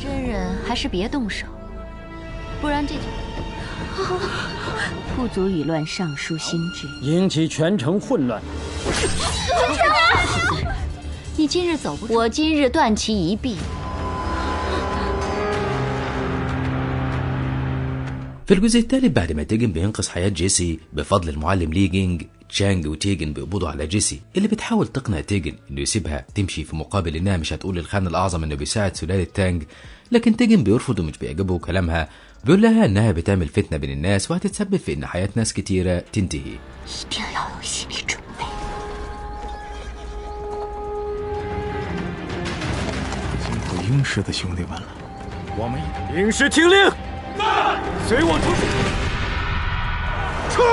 真人还是别动手，不然这就不足以乱尚书心智， 引起全城混乱。 你今日走不出， 我今日断其一臂。 في الجزء الثالث بعد ما تيجن بينقذ حياة جيسي بفضل المعلم لي جينج تشانج وتيجن بيقبضوا على جيسي اللي بتحاول تقنع تيجن انه يسيبها تمشي في مقابل انها مش هتقول للخان الاعظم انه بيساعد سلالة تانج لكن تيجن بيرفض ومش بيعجبه كلامها بيقول لها انها بتعمل فتنة بين الناس وهتتسبب في ان حياة ناس كتيرة تنتهي 一定要有心理准备。 辛苦英师的兄弟们了。 我们应是听令，随我出去。撤！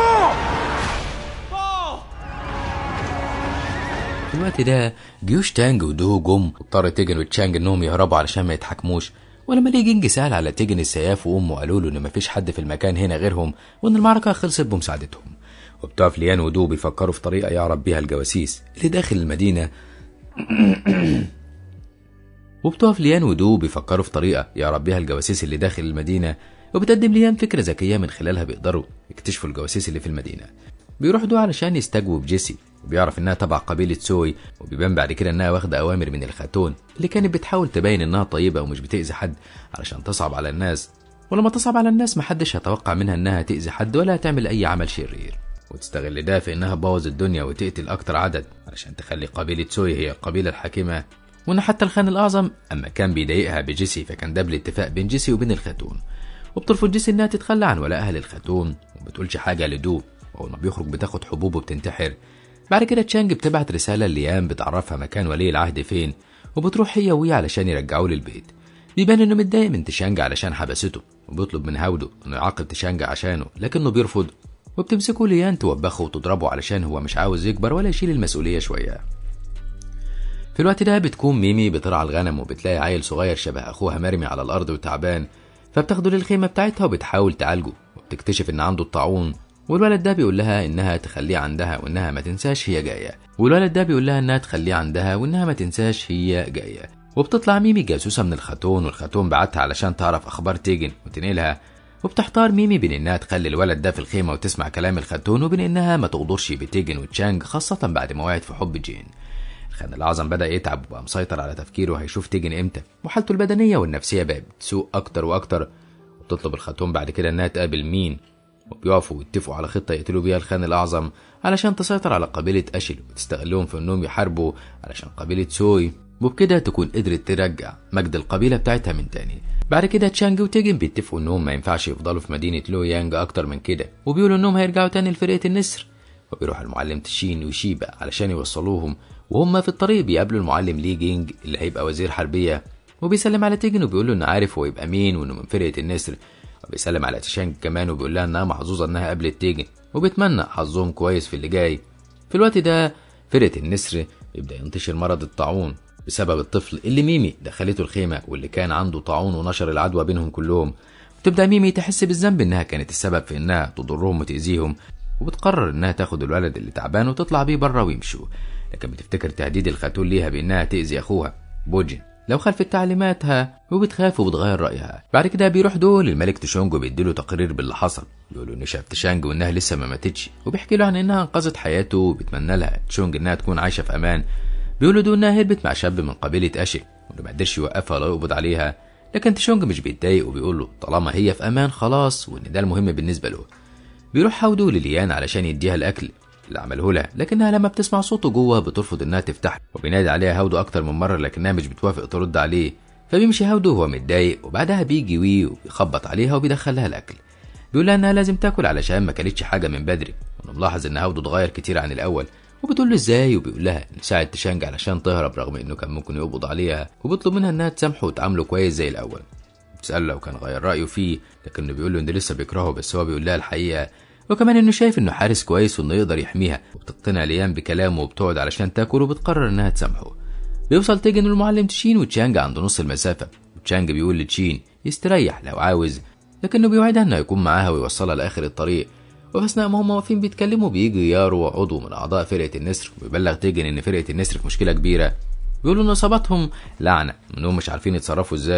في الوقت ده جيوش تانج ودو جم واضطر تيجن وتشانج انهم يهربوا علشان ما يتحكموش ولما لي جينج سأل على تيجن السياف وامه قالوا له ان مفيش حد في المكان هنا غيرهم وان المعركة خلصت بمساعدتهم وبتقف ليان ودو بيفكروا في طريقة يعرف بيها الجواسيس اللي داخل المدينة وبتقف ليان ودو بيفكروا في طريقة يعرف بيها الجواسيس اللي داخل المدينة وبتقدم ليان فكرة ذكية من خلالها بيقدروا يكتشفوا الجواسيس اللي في المدينة بيروح دو علشان يستجوب بجيسي وبيعرف انها تبع قبيلة سوي وبيبان بعد كده انها واخدة اوامر من الخاتون اللي كانت بتحاول تبين انها طيبة ومش بتأذي حد علشان تصعب على الناس ولما تصعب على الناس محدش هيتوقع منها انها تأذي حد ولا تعمل اي عمل شرير وتستغل ده في انها تبوظ الدنيا وتقتل اكتر عدد علشان تخلي قبيلة سوي هي القبيلة الحاكمة وان حتى الخان الاعظم اما كان بيضايقها بجيسي فكان ده بالاتفاق بين جيسي وبين الخاتون وبترفض جيسي انها تتخلى عن ولائها للخاتون وبتقولش حاجة لدو واول ما بيخرج بتاخد حبوب وبتنتحر بعد كده تشانج بتبعت رسالة ليان بتعرفها مكان ولي العهد فين وبتروح هي ويا علشان يرجعوه للبيت بيبان انه متضايق من تشانج علشان حبسته وبيطلب من هاودو انه يعاقب تشانج عشانه لكنه بيرفض وبتمسكه ليان توبخه وتضربه علشان هو مش عاوز يكبر ولا يشيل المسؤولية شوية في الوقت ده بتكون ميمي بترعى الغنم وبتلاقي عيل صغير شبه اخوها مرمي على الارض وتعبان فبتاخده للخيمة بتاعتها وبتحاول تعالجه وبتكتشف ان عنده الطاعون والولد ده بيقول لها انها تخليه عندها وانها ما تنساش هي جايه والولد ده بيقول لها انها تخليه عندها وانها ما تنساش هي جايه وبتطلع ميمي جاسوسه من الخاتون والخاتون بعتها علشان تعرف اخبار تيجن وتنقلها وبتحتار ميمي بين انها تخلي الولد ده في الخيمه وتسمع كلام الخاتون وبين انها ما تغدرش بتيجن وتشانج خاصه بعد ما وقعت في حب جين الخان الاعظم بدا يتعب وبقى مسيطر على تفكيره هيشوف تيجن امتى وحالته البدنيه والنفسيه بقت بتسوء اكتر واكتر وبتطلب الخاتون بعد كده انها تقابل مين وبيقفوا ويتفقوا على خطة يقتلوا بيها الخان الأعظم علشان تسيطر على قبيلة أشل وتستغلهم في إنهم يحاربوا علشان قبيلة سوي وبكده تكون قدرت ترجع مجد القبيلة بتاعتها من تاني بعد كده تشانج وتيجن بيتفقوا إنهم ما ينفعش يفضلوا في مدينة لو يانج أكتر من كده وبيقولوا إنهم هيرجعوا تاني لفرقة النسر وبيروح المعلم تشين وشيبا علشان يوصلوهم وهم في الطريق بيقابلوا المعلم لي جينج اللي هيبقى وزير حربية وبيسلم على تيجن وبيقول له إنه عارف هو يبقى مين وإنه من فرقة النسر وبيسلم على تشانج كمان وبيقول لها انها محظوظه انها قابلت تيجن وبيتمنى حظهم كويس في اللي جاي في الوقت ده فرقه النسر يبدا ينتشر مرض الطاعون بسبب الطفل اللي ميمي دخلته الخيمه واللي كان عنده طاعون ونشر العدوى بينهم كلهم وتبدا ميمي تحس بالذنب انها كانت السبب في انها تضرهم وتاذيهم وبتقرر انها تاخد الولد اللي تعبان وتطلع بيه بره ويمشوا لكن بتفتكر تهديد الخاتون ليها بانها تاذي اخوها بوجن لو خلفت تعليماتها وبتخاف وبتغير رأيها بعد كده بيروح دول الملك تشونج وبيديله تقرير باللي حصل بيقولوا انه شاف تشانج وانها لسه ما ماتتش وبيحكي له عن انها انقذت حياته وبيتمنى لها تشونج انها تكون عايشه في امان بيقولوا دول انها هربت مع شاب من قبيله اشي وانه ما قدرش يوقفها ولا يقبض عليها لكن تشونج مش بيتضايق وبيقول له طالما هي في امان خلاص وان ده المهم بالنسبه له بيروح هاودو لليان علشان يديها الاكل اللي عمله لها لكنها لما بتسمع صوته جوه بترفض انها تفتح وبينادي عليها هاودو اكتر من مره لكنها مش بتوافق ترد عليه فبيمشي هاودو وهو متضايق وبعدها بيجي وي وبيخبط عليها وبيدخلها الاكل بيقول لها انها لازم تاكل علشان ما كلتش حاجه من بدري وانا ملاحظ ان هاودو اتغير كتير عن الاول وبتقول له ازاي وبيقول لها انه ساعد تشانج علشان تهرب رغم انه كان ممكن يقبض عليها وبيطلب منها انها تسامحه وتعامله كويس زي الاول بتسأل لو كان غير رأيه فيه لكنه بيقول له انه لسه بيكرهه بس هو بيقول لها الحقيقة وكمان انه شايف انه حارس كويس وانه يقدر يحميها وبتقتنع ليان بكلامه وبتقعد علشان تاكل وبتقرر انها تسامحه بيوصل تيجن المعلم تشين وتشانج عند نص المسافة وتشانج بيقول لتشين يستريح لو عاوز لكنه بيوعدها انه يكون معاها ويوصلها لاخر الطريق وفي اثناء ما هم واقفين بيتكلموا بيجي يارو عضو من اعضاء فرقه النسر ويبلغ تيجن ان فرقه النسر في مشكله كبيره بيقولوا ان اصابتهم لعنه انهم مش عارفين يتصرفوا ازاي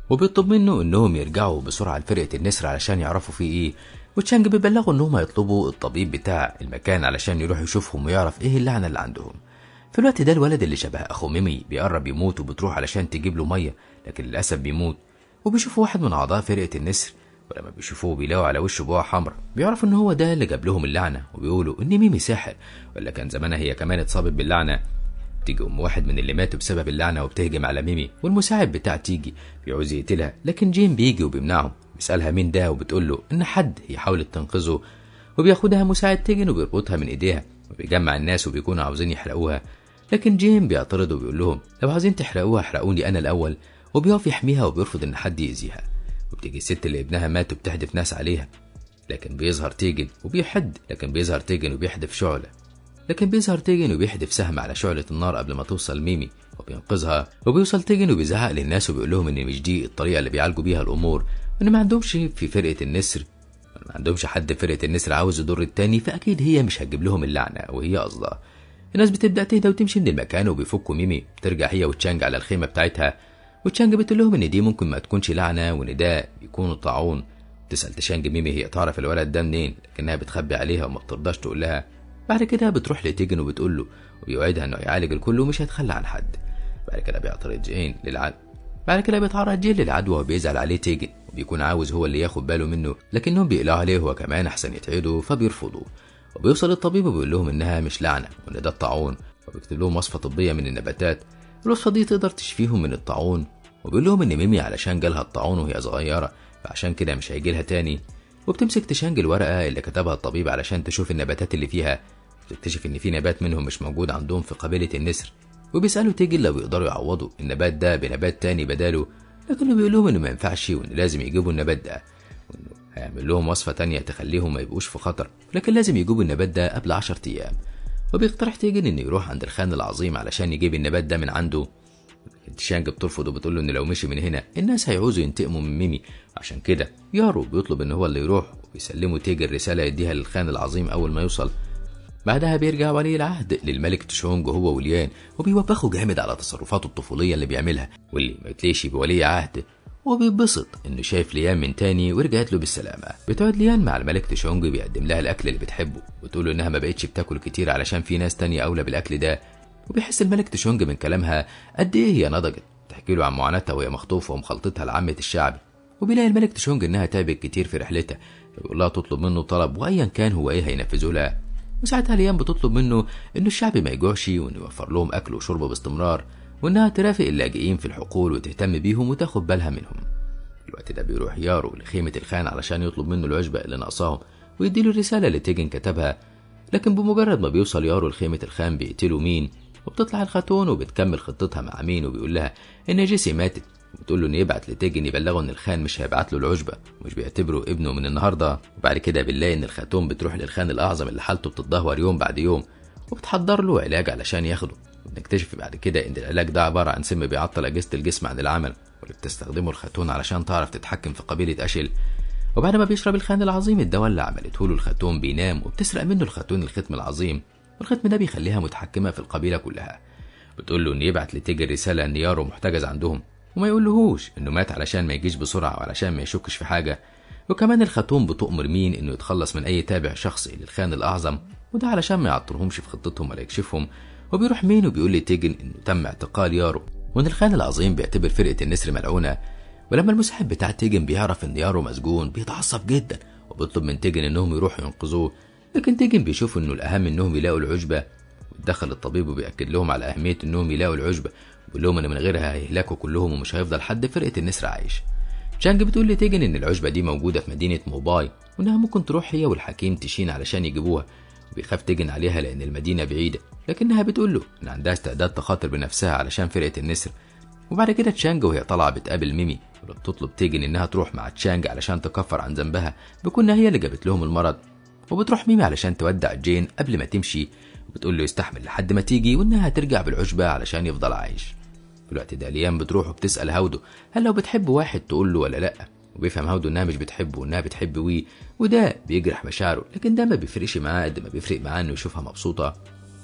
وبيطلب منه انهم يرجعوا بسرعه لفرقه النسر علشان يعرفوا فيه ايه وتشانج بيبلغوا انهم هيطلبوا الطبيب بتاع المكان علشان يروح يشوفهم ويعرف ايه اللعنه اللي عندهم في الوقت ده الولد اللي شبه اخو ميمي بيقرب يموت وبتروح علشان تجيب له ميه لكن للاسف بيموت وبيشوفوا واحد من اعضاء فرقه النسر ولما بيشوفوه بيلاقوا على وشه بقع حمراء بيعرفوا ان هو ده اللي جاب لهم اللعنه وبيقولوا ان ميمي ساحر ولا كان زمانها هي كمان اتصابت باللعنه تيجي ام واحد من اللي ماتوا بسبب اللعنه وبتهجم على ميمي والمساعد بتاع تيجي بيعوز يقتلها لكن جيم بيجي وبيمنعه بيسالها مين ده وبتقول له ان حد هي حاولت تنقذه وبياخدها مساعد تيجن وبيربطها من ايديها وبيجمع الناس وبيكونوا عاوزين يحرقوها لكن جيم بيعترض وبيقول لهم لو عايزين تحرقوها احرقوني انا الاول وبيقف يحميها وبيرفض ان حد يأذيها وبتيجي الست اللي ابنها مات وبتحدف ناس عليها لكن بيظهر تيجن وبيحد لكن بيظهر تيجن وبيحدف شعلة لكن بيظهر تيجن وبيحدف سهم على شعلة النار قبل ما توصل ميمي وبينقذها وبيوصل تيجن وبيزعق للناس وبيقول لهم ان مش دي الطريقة اللي بيعالجوا بيها الامور وان ما عندهمش في فرقة النسر ما عندهمش حد في فرقة النسر عاوز يضر التاني فأكيد هي مش هتجيب لهم اللعنة وهي قصدها الناس بتبدأ تهدى وتمشي من المكان وبيفكوا ميمي بترجع هي وتشانج على الخيمة بتاعتها وتشانج بتقول لهم إن دي ممكن ما تكونش لعنة وإن ده بيكون طاعون تسأل تشانج ميمي هي تعرف الولد ده منين لكنها بتخبي عليها وما بترضاش تقول لها بعد كده بتروح لتيجن وبتقول له وبيوعدها إنه يعالج الكل ومش هيتخلى عن حد بعد كده بيعترض جين للعد بعد كده بيتعرض جين للعدوى وبيزعل عليه تيجن وبيكون عاوز هو اللي ياخد باله منه لكنهم بيقلعوا عليه هو كمان احسن يتعدوا فبيرفضوا وبيوصل الطبيب وبيقول لهم انها مش لعنه وان ده الطاعون وبيكتب لهم وصفه طبيه من النباتات الوصفه دي تقدر تشفيهم من الطاعون وبيقول لهم ان ميمي علشان جالها الطاعون وهي صغيره فعشان كده مش هيجيلها تاني وبتمسك تشانج الورقه اللي كتبها الطبيب علشان تشوف النباتات اللي فيها بتكتشف ان في نبات منهم مش موجود عندهم في قبيله النسر وبيسالوا تيجن لو يقدروا يعوضوا النبات ده بنبات تاني بداله لكنه بيقول لهم انه ما ينفعش وان لازم يجيبوا النبات ده وانه هيعمل لهم وصفه تانية تخليهم ما يبقوش في خطر لكن لازم يجيبوا النبات ده قبل 10 ايام وبيقترح تيجن انه يروح عند الخان العظيم علشان يجيب النبات ده من عنده تشانج بترفض وبتقول له ان لو مشي من هنا الناس هيعوزوا ينتقموا من ميمي عشان كده يارو بيطلب ان هو اللي يروح ويسلموا تيجن رساله يديها للخان العظيم اول ما يوصل بعدها بيرجع ولي العهد للملك تشونج وهو وليان وبيوبخه جامد على تصرفاته الطفولية اللي بيعملها واللي ما يتليش بولي عهد وبيتبسط انه شايف ليان من تاني ورجعت له بالسلامة بتقعد ليان مع الملك تشونج بيقدم لها الاكل اللي بتحبه وتقول له انها ما بقتش بتاكل كتير علشان في ناس تانية اولى بالاكل ده وبيحس الملك تشونج من كلامها قد ايه هي نضجت تحكي له عن معاناتها وهي مخطوفة ومخلطتها لعامة الشعب وبيلاقي الملك تشونج انها تعبت كتير في رحلتها فبيقول لها تطلب منه طلب وايا كان هو ايه هينفذه لها وساعتها ليان بتطلب منه انه الشعب ما يجوعش وانه يوفر لهم اكل وشرب باستمرار وانها ترافق اللاجئين في الحقول وتهتم بيهم وتاخد بالها منهم في الوقت ده بيروح يارو لخيمة الخان علشان يطلب منه العشبة اللي ناقصاهم ويديله الرسالة اللي تيجن كتبها لكن بمجرد ما بيوصل يارو لخيمة الخان بيقتلوا مين وبتطلع الخاتون وبتكمل خطتها مع مين وبيقول لها ان جيسي ماتت وبتقول له انه يبعت لتيجن يبلغه ان الخان مش هيبعت له العشبه ومش بيعتبره ابنه من النهارده وبعد كده بنلاقي ان الخاتون بتروح للخان الاعظم اللي حالته بتتدهور يوم بعد يوم وبتحضر له علاج علشان ياخده وبنكتشف بعد كده ان العلاج ده عباره عن سم بيعطل اجهزه الجسم عن العمل واللي بتستخدمه الخاتون علشان تعرف تتحكم في قبيله اشل وبعد ما بيشرب الخان العظيم الدواء اللي عملته له الخاتون بينام وبتسرق منه الخاتون الختم العظيم والختم ده بيخليها متحكمه في القبيله كلها بتقول له ان يبعت لتيجر رساله ان يارو محتجز عندهم وما يقولهوش انه مات علشان ما يجيش بسرعه وعلشان ما يشكش في حاجه وكمان الخاتون بتؤمر مين انه يتخلص من اي تابع شخصي للخان الاعظم وده علشان ما يعطرهمش في خطتهم ولا يكشفهم وبيروح مين وبيقول لتيجن انه تم اعتقال يارو وان الخان العظيم بيعتبر فرقه النسر ملعونه ولما المساعد بتاع تيجن بيعرف ان يارو مسجون بيتعصب جدا وبيطلب من تيجن انهم يروحوا ينقذوه لكن تيجن بيشوف انه الاهم انهم يلاقوا العشبه دخل الطبيب وبيأكد لهم على أهمية إنهم يلاقوا العشبة وبيقول لهم إن من غيرها هيهلكوا كلهم ومش هيفضل حد فرقة النسر عايش. شانج بتقول لتيجن إن العشبة دي موجودة في مدينة موباي وإنها ممكن تروح هي والحكيم تشين علشان يجيبوها وبيخاف تيجن عليها لأن المدينة بعيدة لكنها بتقول له إن عندها استعداد تخاطر بنفسها علشان فرقة النسر وبعد كده تشانج وهي طالعة بتقابل ميمي وبتطلب تيجن إنها تروح مع تشانج علشان تكفر عن ذنبها بكون هي اللي جابت لهم المرض وبتروح ميمي علشان تودع جين قبل ما تمشي وبتقول له يستحمل لحد ما تيجي وانها هترجع بالعشبة علشان يفضل عايش في الوقت ده ليان بتروح وبتسأل هاودو هل لو بتحب واحد تقول له ولا لأ وبيفهم هاودو انها مش بتحبه وانها بتحب وي وده بيجرح مشاعره لكن ده ما بيفرقش معاه قد ما بيفرق معاه انه يشوفها مبسوطة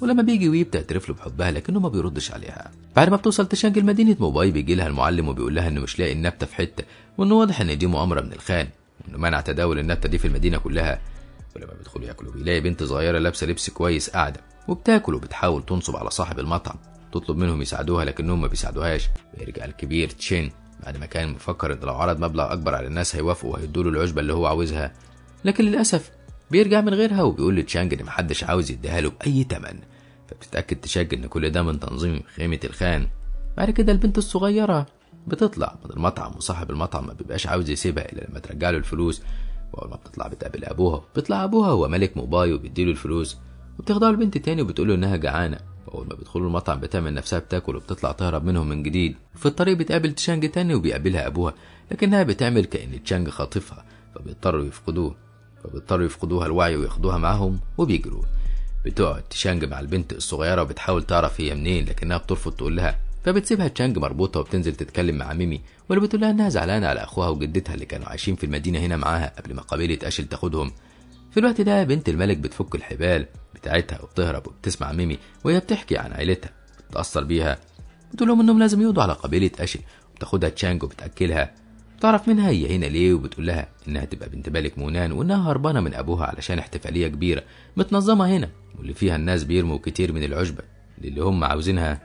ولما بيجي وي بتعترف له بحبها لكنه ما بيردش عليها بعد ما بتوصل تشانج لمدينة موباي بيجي لها المعلم وبيقول لها انه مش لاقي النبتة في حتة وانه واضح ان دي مؤامرة من الخان وانه منع تداول النبتة دي في المدينة كلها ولما بيدخلوا ياكلوا بيلاقي بنت صغيرة لابسة لبس كويس قاعدة وبتاكل وبتحاول تنصب على صاحب المطعم تطلب منهم يساعدوها لكنهم ما بيساعدوهاش بيرجع الكبير تشين بعد ما كان مفكر ان لو عرض مبلغ اكبر على الناس هيوافقوا وهيدوا له العشبة اللي هو عاوزها لكن للاسف بيرجع من غيرها وبيقول لتشانج ان محدش عاوز يديها له باي تمن فبتتاكد تشانج ان كل ده من تنظيم خيمة الخان بعد كده البنت الصغيرة بتطلع من المطعم وصاحب المطعم ما بيبقاش عاوز يسيبها الا لما ترجع له الفلوس واول ما بتطلع بتقابل ابوها بيطلع ابوها هو ملك موباي وبيديله الفلوس وبتخدعه البنت تاني وبتقول له انها جعانه واول ما بيدخلوا المطعم بتعمل نفسها بتاكل وبتطلع تهرب منهم من جديد في الطريق بتقابل تشانج تاني وبيقابلها ابوها لكنها بتعمل كان تشانج خاطفها فبيضطروا يفقدوه فبيضطروا يفقدوها الوعي وياخدوها معاهم وبيجروا بتقعد تشانج مع البنت الصغيرة وبتحاول تعرف هي منين لكنها بترفض تقول لها فبتسيبها تشانج مربوطة وبتنزل تتكلم مع ميمي واللي بتقول لها انها زعلانة على اخوها وجدتها اللي كانوا عايشين في المدينة هنا معاها قبل ما قبيلة اشل تاخدهم في الوقت ده بنت الملك بتفك الحبال بتاعتها وبتهرب وبتسمع ميمي وهي بتحكي عن عيلتها بتتأثر بيها بتقول لهم انهم لازم يقضوا على قبيلة اشل وبتاخدها تشانج وبتأكلها بتعرف منها هي هنا ليه وبتقول لها انها تبقى بنت ملك مونان وانها هربانه من ابوها علشان احتفاليه كبيره متنظمه هنا واللي فيها الناس بيرموا كتير من العشبه اللي هم عاوزينها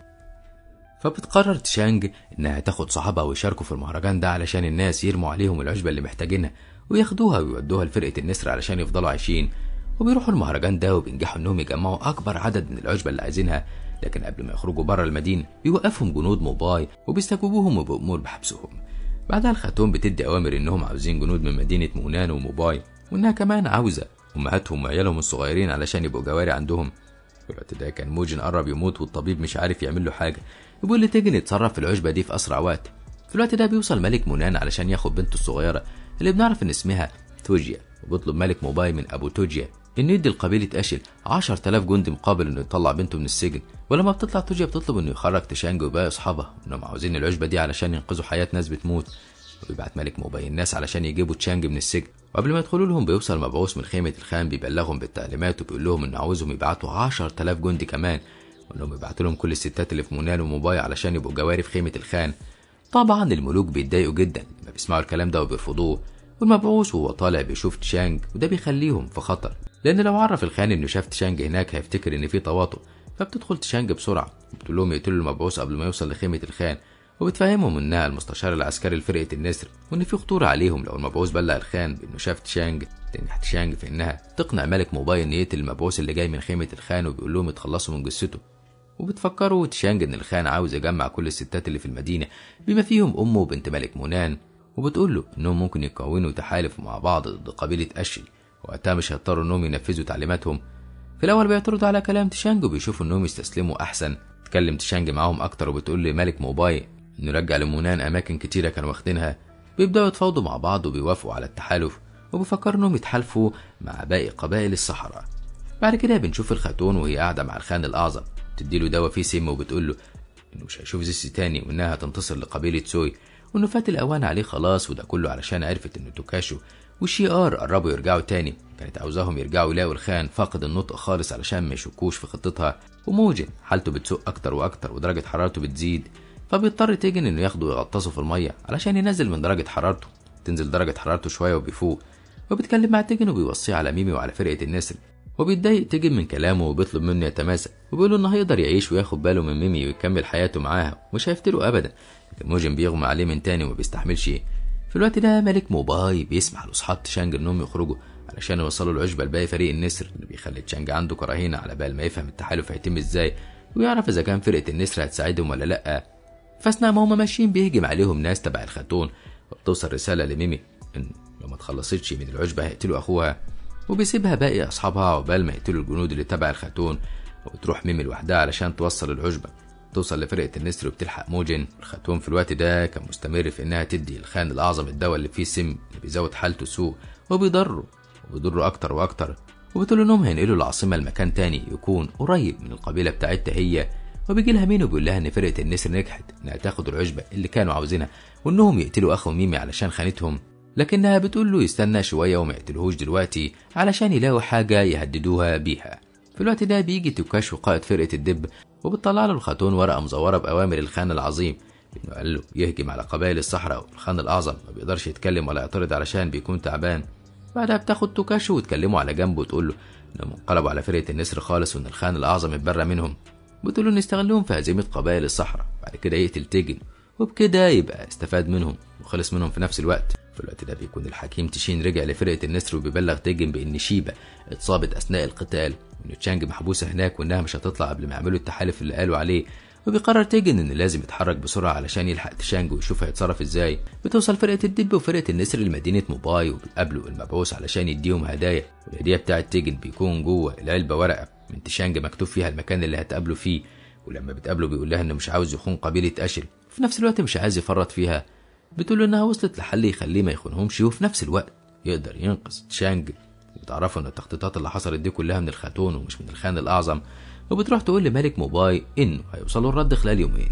فبتقرر تشانج انها تاخد صحابها ويشاركوا في المهرجان ده علشان الناس يرموا عليهم العشبه اللي محتاجينها وياخدوها ويودوها لفرقه النسر علشان يفضلوا عايشين وبيروحوا المهرجان ده وبينجحوا انهم يجمعوا اكبر عدد من العشبه اللي عايزينها لكن قبل ما يخرجوا بره المدينه بيوقفهم جنود موباي وبيستجوبوهم وبأمور بحبسهم بعدها الخاتون بتدي اوامر انهم عاوزين جنود من مدينه مونان وموباي وانها كمان عاوزه امهاتهم وعيالهم الصغيرين علشان يبقوا جواري عندهم في الوقت ده كان موجن قرب يموت والطبيب مش عارف يعمل له حاجه بيقول لتيجن يتصرف في العشبه دي في اسرع وقت في الوقت ده بيوصل ملك مونان علشان ياخد بنته الصغيره اللي بنعرف ان اسمها توجيا وبيطلب ملك موباي من ابو توجيا انه يدي لقبيله اشل 10000 جندي مقابل انه يطلع بنته من السجن ولما بتطلع توجيا بتطلب انه يخرج تشانج وباقي اصحابها انهم عاوزين العشبه دي علشان ينقذوا حياه ناس بتموت وبيبعت ملك موباي الناس علشان يجيبوا تشانج من السجن وقبل ما يدخلوا لهم بيوصل مبعوث من خيمة الخان بيبلغهم بالتعليمات وبيقول لهم انه عاوزهم يبعتوا 10000 جندي كمان وانهم يبعتوا لهم كل الستات اللي في مونان وموباي علشان يبقوا جواري في خيمة الخان طبعا الملوك بيتضايقوا جدا لما بيسمعوا الكلام ده وبيرفضوه والمبعوث وهو طالع بيشوف تشانج وده بيخليهم في خطر لان لو عرف الخان انه شاف تشانج هناك هيفتكر ان في تواطؤ فبتدخل تشانج بسرعه وبتقول لهم يقتلوا المبعوث قبل ما يوصل لخيمه الخان وبتفهمهم انها المستشار العسكري لفرقه النسر وان في خطوره عليهم لو المبعوث بلغ الخان بانه شاف تشانج تنجح تشانج في انها تقنع ملك موباي ان يقتل المبعوث اللي جاي من خيمه الخان وبيقول لهم يتخلصوا من جثته وبتفكروا تشانج ان الخان عاوز يجمع كل الستات اللي في المدينه بما فيهم امه وبنت ملك مونان وبتقول له انهم ممكن يكونوا تحالف مع بعض ضد قبيله اشل وقتها مش هيضطروا انهم ينفذوا تعليماتهم في الاول بيعترضوا على كلام تشانج وبيشوفوا انهم يستسلموا احسن تكلم تشانج معاهم اكتر وبتقول لملك موباي انه يرجع لمونان اماكن كتيره كانوا واخدينها بيبداوا يتفاوضوا مع بعض وبيوافقوا على التحالف وبيفكروا انهم يتحالفوا مع باقي قبائل الصحراء بعد كده بنشوف الخاتون وهي قاعده مع الخان الاعظم تديله دواء فيه سم وبتقول له انه مش هيشوف زيسي تاني وانها هتنتصر لقبيله سوي وانه فات الاوان عليه خلاص وده كله علشان عرفت انه توكاشو والشي ار قربوا يرجعوا تاني كانت عاوزاهم يرجعوا يلاقوا الخان فاقد النطق خالص علشان ما يشكوش في خطتها وموجن حالته بتسوء اكتر واكتر ودرجه حرارته بتزيد فبيضطر تيجن انه ياخده ويغطسه في الميه علشان ينزل من درجه حرارته تنزل درجه حرارته شويه وبيفوق وبيتكلم مع تيجن وبيوصيه على ميمي وعلى فرقه النسر وبيتضايق تيجن من كلامه وبيطلب منه يتماسك وبيقول انه هيقدر يعيش وياخد باله من ميمي ويكمل حياته معاها ومش هيفتله ابدا لكن موجن بيغمى عليه من تاني وما بيستحملش في الوقت ده ملك موباي بيسمح لاصحاب تشانج انهم يخرجوا علشان يوصلوا العشبه لباقي فريق النسر اللي بيخلي تشانج عنده كراهينه على بال ما يفهم التحالف هيتم ازاي ويعرف اذا كان فرقه النسر هتساعدهم ولا لا فاثناء ما هما ماشيين بيهجم عليهم ناس تبع الخاتون وبتوصل رساله لميمي ان لو ما اتخلصتش من العشبه هيقتلوا اخوها وبيسيبها باقي اصحابها عقبال ما يقتلوا الجنود اللي تبع الخاتون وبتروح ميمي لوحدها علشان توصل العشبه توصل لفرقه النسر وبتلحق موجن الخاتون في الوقت ده كان مستمر في انها تدي الخان الاعظم الدواء اللي فيه سم اللي بيزود حالته سوء وبيضره وبيضره اكتر واكتر وبتقول انهم هينقلوا العاصمه لمكان تاني يكون قريب من القبيله بتاعتها هي وبيجي لها مين وبيقول لها ان فرقه النسر نجحت انها تاخد العشبه اللي كانوا عاوزينها وانهم يقتلوا اخو ميمي علشان خانتهم لكنها بتقول له يستنى شويه وما يقتلهوش دلوقتي علشان يلاقوا حاجه يهددوها بيها في الوقت ده بيجي توكاشو قائد فرقة الدب وبتطلع له الخاتون ورقة مزورة بأوامر الخان العظيم إنه قال له يهجم على قبائل الصحراء والخان الأعظم ما بيقدرش يتكلم ولا يعترض علشان بيكون تعبان بعدها بتاخد توكاشو وتكلمه على جنبه وتقول له إنهم انقلبوا على فرقة النسر خالص وإن الخان الأعظم اتبرى منهم بتقول له إن استغلهم في هزيمة قبائل الصحراء بعد كده يقتل تيجن وبكده يبقى استفاد منهم وخلص منهم في نفس الوقت في الوقت ده بيكون الحكيم تشين رجع لفرقة النسر وبيبلغ تيجن بإن شيبا اتصابت أثناء القتال وإن تشانج محبوسة هناك وإنها مش هتطلع قبل ما يعملوا التحالف اللي قالوا عليه وبيقرر تيجن إن لازم يتحرك بسرعة علشان يلحق تشانج ويشوف هيتصرف إزاي بتوصل فرقة الدب وفرقة النسر لمدينة موباي وبيقابلوا المبعوث علشان يديهم هدايا والهدية بتاعة تيجن بيكون جوه العلبة ورقة من تشانج مكتوب فيها المكان اللي هتقابلوا فيه ولما بتقابله بيقول لها إنه مش عاوز يخون قبيلة أشل في نفس الوقت مش عايز يفرط فيها بتقول له انها وصلت لحل يخليه ما يخونهمش وفي نفس الوقت يقدر ينقذ تشانج وتعرفوا ان التخطيطات اللي حصلت دي كلها من الخاتون ومش من الخان الاعظم وبتروح تقول لملك موباي انه هيوصلوا الرد خلال يومين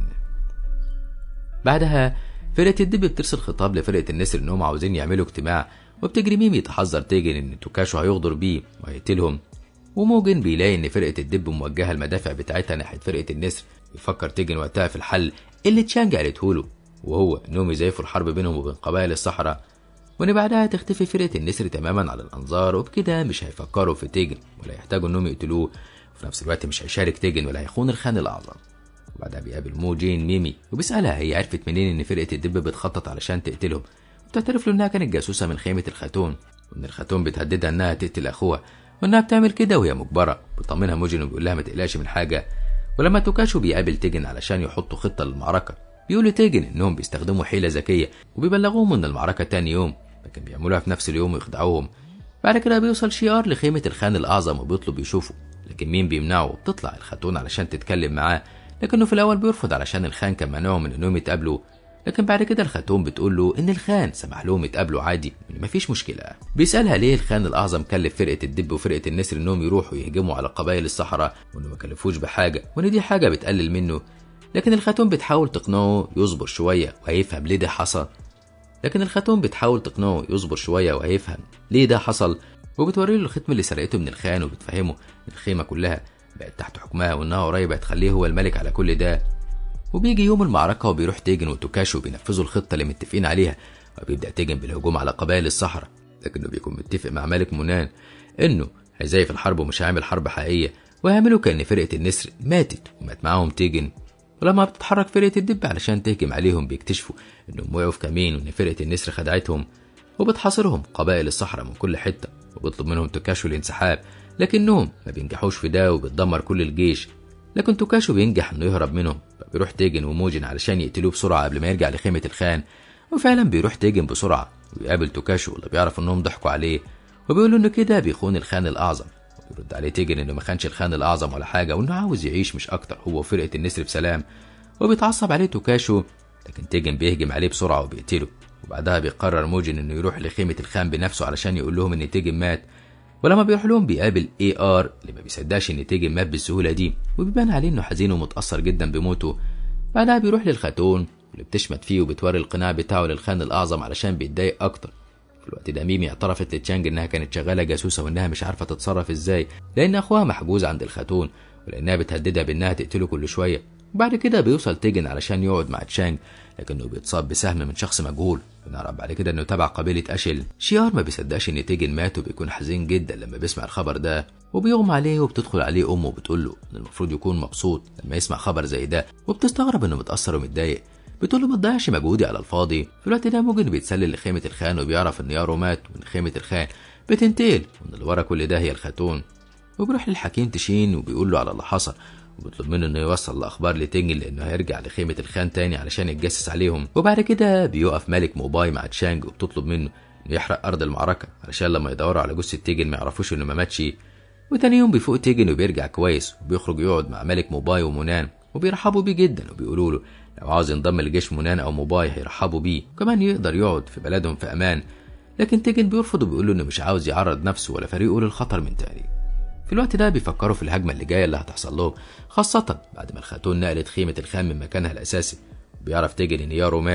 بعدها فرقة الدب بترسل خطاب لفرقة النسر انهم عاوزين يعملوا اجتماع وبتجري ميمي تحذر تيجن ان توكاشو هيغدر بيه وهيقتلهم وموجن بيلاقي ان فرقة الدب موجهة المدافع بتاعتها ناحية فرقة النسر يفكر تيجن وقتها في الحل اللي تشانج قالته له وهو انهم يزيفوا الحرب بينهم وبين قبائل الصحراء وان بعدها تختفي فرقة النسر تماما على الانظار وبكده مش هيفكروا في تيجن ولا يحتاجوا انهم يقتلوه وفي نفس الوقت مش هيشارك تيجن ولا هيخون الخان الاعظم وبعدها بيقابل مو جين ميمي وبيسألها هي عرفت منين ان فرقة الدب بتخطط علشان تقتلهم وبتعترف له انها كانت جاسوسة من خيمة الخاتون وان الخاتون بتهددها انها تقتل اخوها وانها بتعمل كده وهي مجبرة بيطمنها موجين وبيقول لها ما تقلقش من حاجة ولما توكاشو بيقابل تيجن علشان يحطوا خطة للمعركة بيقولوا تيجن انهم بيستخدموا حيلة ذكية وبيبلغوهم ان المعركة تاني يوم لكن بيعملوها في نفس اليوم ويخدعوهم بعد كده بيوصل شيار لخيمة الخان الأعظم وبيطلب يشوفه لكن مين بيمنعه وبتطلع الخاتون علشان تتكلم معاه لكنه في الأول بيرفض علشان الخان كان منعهم من إنهم يتقابلوا لكن بعد كده الخاتون بتقول له إن الخان سمح لهم يتقابلوا عادي وإن مفيش مشكلة بيسألها ليه الخان الأعظم كلف فرقة الدب وفرقة النسر إنهم يروحوا يهجموا على قبائل الصحراء وإنه ما كلفوش بحاجة وإن دي حاجة بتقلل منه لكن الخاتون بتحاول تقنعه يصبر شوية وهيفهم ليه ده حصل لكن الخاتون بتحاول تقنعه يصبر شوية وهيفهم ليه ده حصل وبتوري له الختم اللي سرقته من الخان وبتفهمه ان الخيمة كلها بقت تحت حكمها وانها قريب هتخليه هو الملك على كل ده وبيجي يوم المعركة وبيروح تيجن وتوكاشو بينفذوا الخطة اللي متفقين عليها وبيبدأ تيجن بالهجوم على قبائل الصحراء لكنه بيكون متفق مع ملك مونان انه هيزيف الحرب ومش هيعمل حرب حقيقية وهيعملوا كأن فرقة النسر ماتت ومات معاهم تيجن ولما بتتحرك فرقة الدب علشان تهجم عليهم بيكتشفوا انهم وقعوا في كمين وان فرقة النسر خدعتهم وبتحاصرهم قبائل الصحراء من كل حتة وبيطلب منهم توكاشو الانسحاب لكنهم ما بينجحوش في ده وبتدمر كل الجيش لكن توكاشو بينجح انه يهرب منهم فبيروح تيجن وموجن علشان يقتلوه بسرعة قبل ما يرجع لخيمة الخان وفعلا بيروح تيجن بسرعة ويقابل توكاشو اللي بيعرف انهم ضحكوا عليه وبيقول له انه كده بيخون الخان الاعظم وبيرد عليه تيجن انه ما خانش الخان الاعظم ولا حاجة وانه عاوز يعيش مش اكتر هو وفرقة النسر بسلام وبيتعصب عليه توكاشو لكن تيجن بيهجم عليه بسرعة وبيقتله وبعدها بيقرر موجن انه يروح لخيمة الخان بنفسه علشان يقول لهم ان تيجن مات ولما بيروح لهم بيقابل اي ار اللي ما بيصدقش ان تيجن مات بالسهولة دي وبيبان عليه انه حزين ومتأثر جدا بموته بعدها بيروح للخاتون اللي بتشمت فيه وبتوري القناع بتاعه للخان الأعظم علشان بيتضايق أكتر في الوقت ده ميمي اعترفت لتشانج إنها كانت شغالة جاسوسة وإنها مش عارفة تتصرف إزاي لأن أخوها محجوز عند الخاتون ولأنها بتهددها بإنها تقتله كل شوية وبعد كده بيوصل تيجن علشان يقعد مع تشانج لكنه بيتصاب بسهم من شخص مجهول ونعرف بعد كده انه تبع قبيلة اشل شيار ما بيصدقش ان تيجن مات وبيكون حزين جدا لما بيسمع الخبر ده وبيغمى عليه وبتدخل عليه امه وبتقول له ان المفروض يكون مبسوط لما يسمع خبر زي ده وبتستغرب انه متاثر ومتضايق بتقول له ما تضيعش مجهودي على الفاضي في الوقت ده موجن بيتسلل لخيمة الخان وبيعرف ان يارو مات وان خيمة الخان بتنتقل وان اللي ورا كل ده هي الخاتون وبيروح للحكيم تشين وبيقول له على اللي حصل وبيطلب منه انه يوصل الاخبار لتنجن لانه هيرجع لخيمه الخان تاني علشان يتجسس عليهم وبعد كده بيقف ملك موباي مع تشانج وبتطلب منه انه يحرق ارض المعركه علشان لما يدوروا على جثه تيجن ما يعرفوش انه ما ماتش وتاني يوم بيفوق تيجن وبيرجع كويس وبيخرج يقعد مع ملك موباي ومونان وبيرحبوا بيه جدا وبيقولوا له لو عاوز ينضم لجيش مونان او موباي هيرحبوا بيه وكمان يقدر يقعد في بلدهم في امان لكن تيجن بيرفض وبيقول له انه مش عاوز يعرض نفسه ولا فريقه للخطر من تاني في الوقت ده بيفكروا في الهجمة اللي جاية اللي هتحصل لهم خاصة بعد ما الخاتون نقلت خيمة الخان من مكانها الأساسي بيعرف تيجن إن يارو مات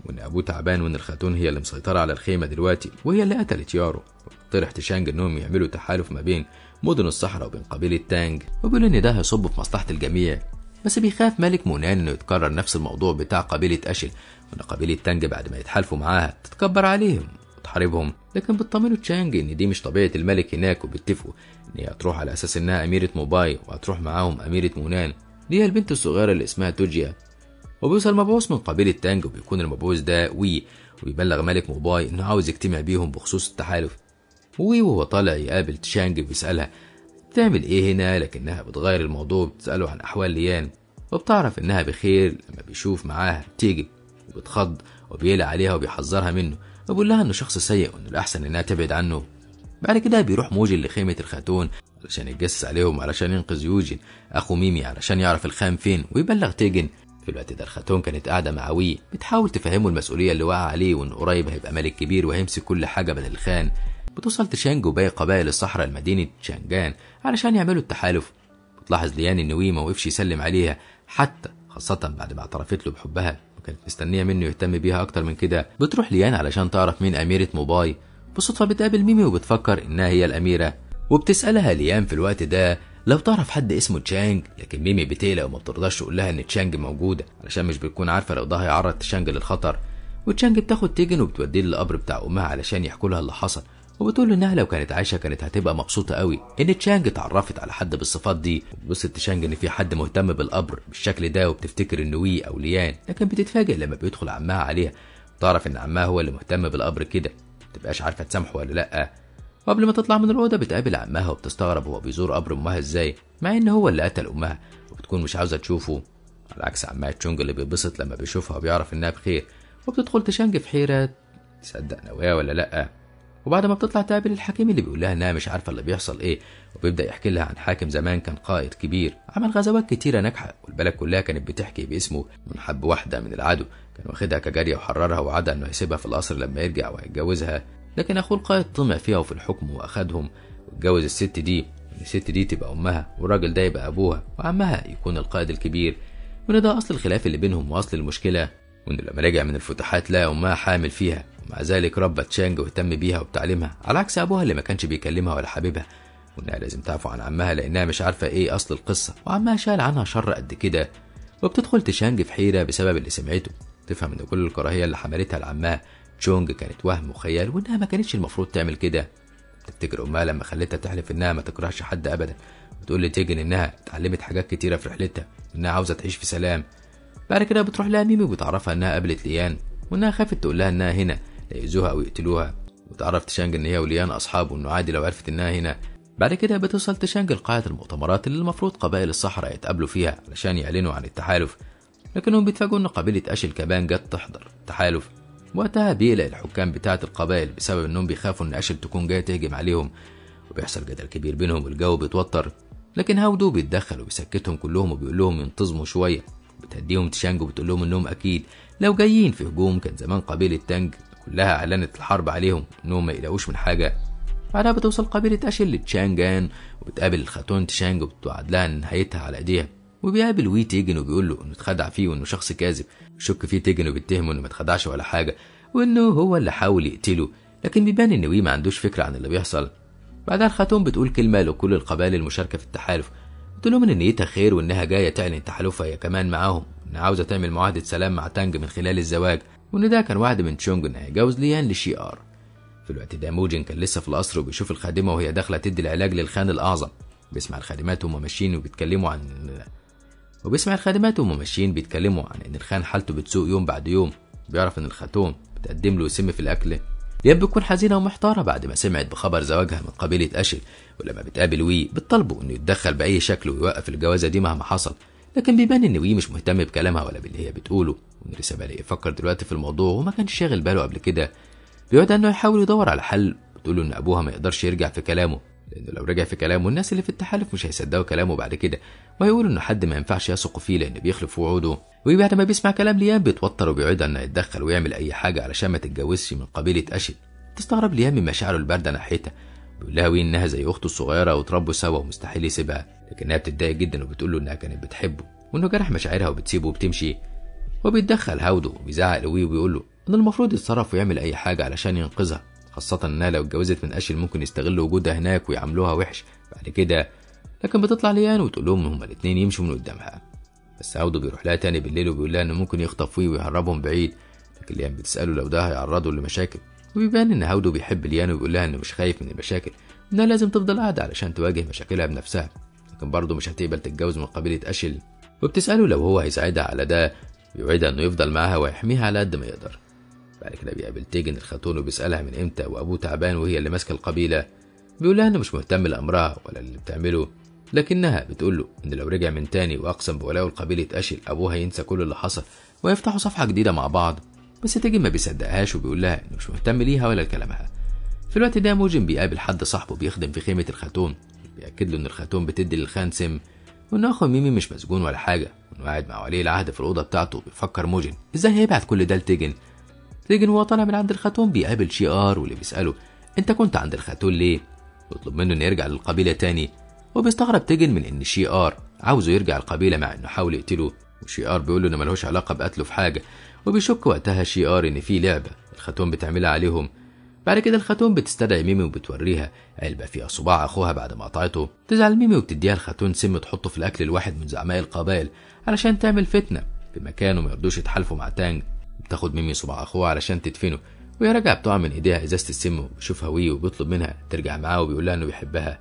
وان ابوه تعبان وان الخاتون هي اللي مسيطره على الخيمه دلوقتي وهي اللي قتلت يارو طرح تشانج انهم يعملوا تحالف ما بين مدن الصحراء وبين قبيله تانج وبيقول ان ده هيصب في مصلحه الجميع بس بيخاف ملك مونان انه يتكرر نفس الموضوع بتاع قبيله اشل وان قبيله تانج بعد ما يتحالفوا معاها تتكبر عليهم وتحاربهم لكن بتطمنوا تشانج ان دي مش طبيعه الملك هناك وبيتفقوا ان هي هتروح على اساس انها اميره موباي وهتروح معاهم اميره مونان دي هي البنت الصغيره اللي اسمها توجيا وبيوصل مبعوث من قبيله تانج وبيكون المبعوث ده وي ويبلغ ملك موباي انه عاوز يجتمع بيهم بخصوص التحالف وي وهو طالع يقابل تشانج وبيسالها بتعمل ايه هنا لكنها بتغير الموضوع وبتساله عن احوال ليان وبتعرف انها بخير لما بيشوف معاها تيجي وبتخض وبيقلق عليها وبيحذرها منه وبيقول لها انه شخص سيء وانه الاحسن انها تبعد عنه بعد كده بيروح موجن لخيمة الخاتون علشان يتجسس عليهم علشان ينقذ يوجين أخو ميمي علشان يعرف الخام فين ويبلغ تيجن في الوقت ده الخاتون كانت قاعدة مع وي بتحاول تفهمه المسؤولية اللي وقع عليه وإنه قريب هيبقى ملك كبير وهيمسك كل حاجة بدل الخان بتوصل تشانج وباقي قبائل الصحراء لمدينة تشانجان علشان يعملوا التحالف بتلاحظ ليان إن وي ما وقفش يسلم عليها حتى خاصة بعد ما اعترفت له بحبها وكانت مستنية منه يهتم بيها أكتر من كده بتروح ليان علشان تعرف مين أميرة موباي بصدفة بتقابل ميمي وبتفكر إنها هي الأميرة وبتسألها ليان في الوقت ده لو تعرف حد اسمه تشانج لكن ميمي بتقلق وما بترضاش تقول لها إن تشانج موجودة علشان مش بتكون عارفة لو ده هيعرض تشانج للخطر وتشانج بتاخد تيجن وبتوديه للقبر بتاع أمها علشان يحكوا لها اللي حصل وبتقول له انها لو كانت عايشه كانت هتبقى مبسوطه قوي ان تشانج اتعرفت على حد بالصفات دي وبتبص تشانج ان في حد مهتم بالقبر بالشكل ده وبتفتكر انه وي او ليان لكن بتتفاجئ لما بيدخل عمها عليها وتعرف ان عمها هو اللي مهتم بالقبر كده متبقاش عارفه تسامحه ولا لا وقبل ما تطلع من الاوضه بتقابل عمها وبتستغرب هو بيزور قبر امها ازاي مع ان هو اللي قتل امها وبتكون مش عاوزه تشوفه على عكس عمها تشونج اللي بيتبسط لما بيشوفها وبيعرف انها بخير وبتدخل تشانج في حيره تصدق نوايا ولا لا وبعد ما بتطلع تقابل الحكيم اللي بيقول لها انها مش عارفه اللي بيحصل ايه وبيبدا يحكي لها عن حاكم زمان كان قائد كبير عمل غزوات كتيره ناجحه والبلد كلها كانت بتحكي باسمه من حب واحده من العدو كان واخدها كجاريه وحررها وعد انه هيسيبها في القصر لما يرجع وهيتجوزها لكن اخوه القائد طمع فيها وفي الحكم واخدهم واتجوز الست دي الست دي تبقى امها والراجل ده يبقى ابوها وعمها يكون القائد الكبير وان ده اصل الخلاف اللي بينهم واصل المشكله وانه لما رجع من الفتوحات لقى امها حامل فيها ومع ذلك ربى تشانج واهتم بيها وبتعليمها على عكس ابوها اللي ما كانش بيكلمها ولا حبيبها وانها لازم تعفو عن عمها لانها مش عارفه ايه اصل القصه وعمها شال عنها شر قد كده وبتدخل تشانج في حيره بسبب اللي سمعته تفهم ان كل الكراهيه اللي حملتها لعمها تشونج كانت وهم وخيال وانها ما كانتش المفروض تعمل كده تفتكر امها لما خلتها تحلف انها ما تكرهش حد ابدا وتقول لتيجن انها اتعلمت حاجات كتيره في رحلتها وانها عاوزه تعيش في سلام بعد كده بتروح لها ميمي وبتعرفها انها قابلت ليان وانها خافت تقول لها انها هنا ليأذوها او يقتلوها وتعرف تشانج ان هي وليان اصحاب وانه عادي لو عرفت انها هنا بعد كده بتوصل تشانج لقاعة المؤتمرات اللي المفروض قبائل الصحراء يتقابلوا فيها علشان يعلنوا عن التحالف لكنهم بيتفاجئوا ان قبيلة اشل كمان جت تحضر التحالف وقتها بيقلق الحكام بتاعة القبائل بسبب انهم بيخافوا ان اشل تكون جاية تهجم عليهم وبيحصل جدل كبير بينهم والجو بيتوتر لكن هاودو بيتدخل وبيسكتهم كلهم وبيقول لهم ينتظموا شوية بتهديهم تشانج وبتقول لهم انهم اكيد لو جايين في هجوم كان زمان قبيلة تانج كلها اعلنت الحرب عليهم انهم ما يلاقوش من حاجة بعدها بتوصل قبيلة أشل لتشانجان وبتقابل الخاتون تشانج وبتوعد لها إن نهايتها على إيديها وبيقابل وي تيجن وبيقول له إنه اتخدع فيه وإنه شخص كاذب بيشك فيه تيجن وبيتهمه إنه ما اتخدعش ولا حاجة وإنه هو اللي حاول يقتله لكن بيبان إن وي ما عندوش فكرة عن اللي بيحصل بعدها الخاتون بتقول كلمة لكل القبائل المشاركة في التحالف بتقول لهم إن نيتها خير وإنها جاية تعلن تحالفها هي كمان معاهم إنها عاوزة تعمل معاهدة سلام مع تانج من خلال الزواج وإن ده كان وعد من تشونج إنه هيجوز ليان لشي آر في الوقت ده موجن كان لسه في القصر وبيشوف الخادمة وهي داخلة تدي العلاج للخان الأعظم بيسمع الخادمات وهم ماشيين وبيتكلموا عن وبيسمع الخادمات وهم ماشيين بيتكلموا عن إن الخان حالته بتسوء يوم بعد يوم بيعرف إن الخاتون بتقدم له سم في الأكل ياب بتكون حزينة ومحتارة بعد ما سمعت بخبر زواجها من قبيلة أشل ولما بتقابل وي بتطالبه إنه يتدخل بأي شكل ويوقف الجوازة دي مهما حصل لكن بيبان إن وي مش مهتم بكلامها ولا باللي هي بتقوله وإن لسه بادئ يفكر دلوقتي في الموضوع وما كانش شاغل باله قبل كده بيقعد انه يحاول يدور على حل بتقول له ان ابوها ما يقدرش يرجع في كلامه لانه لو رجع في كلامه الناس اللي في التحالف مش هيصدقوا كلامه بعد كده وهيقولوا انه حد ما ينفعش يثقوا فيه لانه بيخلف وعوده وبعد ما بيسمع كلام ليان بيتوتر وبيعيد انه يتدخل ويعمل اي حاجه علشان ما تتجوزش من قبيله اشد تستغرب ليان من مشاعره البارده ناحيتها بيقول لها وي انها زي اخته الصغيره وتربوا سوا ومستحيل يسيبها لكنها بتتضايق جدا وبتقول له انها كانت بتحبه وانه جرح مشاعرها وبتسيبه وبتمشي وبيتدخل هاودو وبيزعق لوي وبيقول له إن المفروض يتصرف ويعمل أي حاجة علشان ينقذها خاصة إنها لو اتجوزت من أشل ممكن يستغلوا وجودها هناك ويعاملوها وحش بعد كده لكن بتطلع ليان وتقول لهم إن هما الاتنين يمشوا من قدامها بس عودو بيروح لها تاني بالليل وبيقول لها إنه ممكن يخطف وي ويهربهم بعيد لكن ليان بتسأله لو ده هيعرضه لمشاكل وبيبان إن هاودو بيحب ليان وبيقول لها إنه مش خايف من المشاكل إنها لازم تفضل قاعدة علشان تواجه مشاكلها بنفسها لكن برضه مش هتقبل تتجوز من قبيلة أشل وبتسأله لو هو هيساعدها على ده بيوعدها إنه يفضل معاها ويحميها على قد ما يقدر بعد كده بيقابل تيجن الخاتون وبيسألها من إمتى وأبوه تعبان وهي اللي ماسكة القبيلة بيقول لها إنه مش مهتم لأمرها ولا اللي بتعمله لكنها بتقول له إن لو رجع من تاني وأقسم بولاءه لقبيلة أشل أبوه هينسى كل اللي حصل ويفتحوا صفحة جديدة مع بعض بس تيجن ما بيصدقهاش وبيقول لها إنه مش مهتم ليها ولا لكلامها في الوقت ده موجن بيقابل حد صاحبه بيخدم في خيمة الخاتون بيأكد له إن الخاتون بتدي للخان سم وإن أخو ميمي مش مسجون ولا حاجة وإنه قاعد مع ولي العهد في الأوضة بتاعته بيفكر موجن إزاي هيبعت كل ده لتيجن تيجن وهو طالع من عند الخاتون بيقابل شي ار واللي بيسأله أنت كنت عند الخاتون ليه؟ ويطلب منه إنه يرجع للقبيلة تاني وبيستغرب تيجن من إن شي ار عاوزه يرجع القبيلة مع إنه حاول يقتله وشي ار بيقول له إنه ملهوش علاقة بقتله في حاجة وبيشك وقتها شي ار إن في لعبة الخاتون بتعملها عليهم بعد كده الخاتون بتستدعي ميمي وبتوريها علبة فيها صباع أخوها بعد ما قطعته تزعل ميمي وبتديها الخاتون سم تحطه في الأكل الواحد من زعماء القبائل علشان تعمل فتنة في مكان وما يرضوش يتحالفوا مع تانج بتاخد ميمي صباع أخوها علشان تدفنه وهي راجعة بتقع من إيديها إزازة السم وبيشوفها وي وبيطلب منها ترجع معاه وبيقول لها إنه بيحبها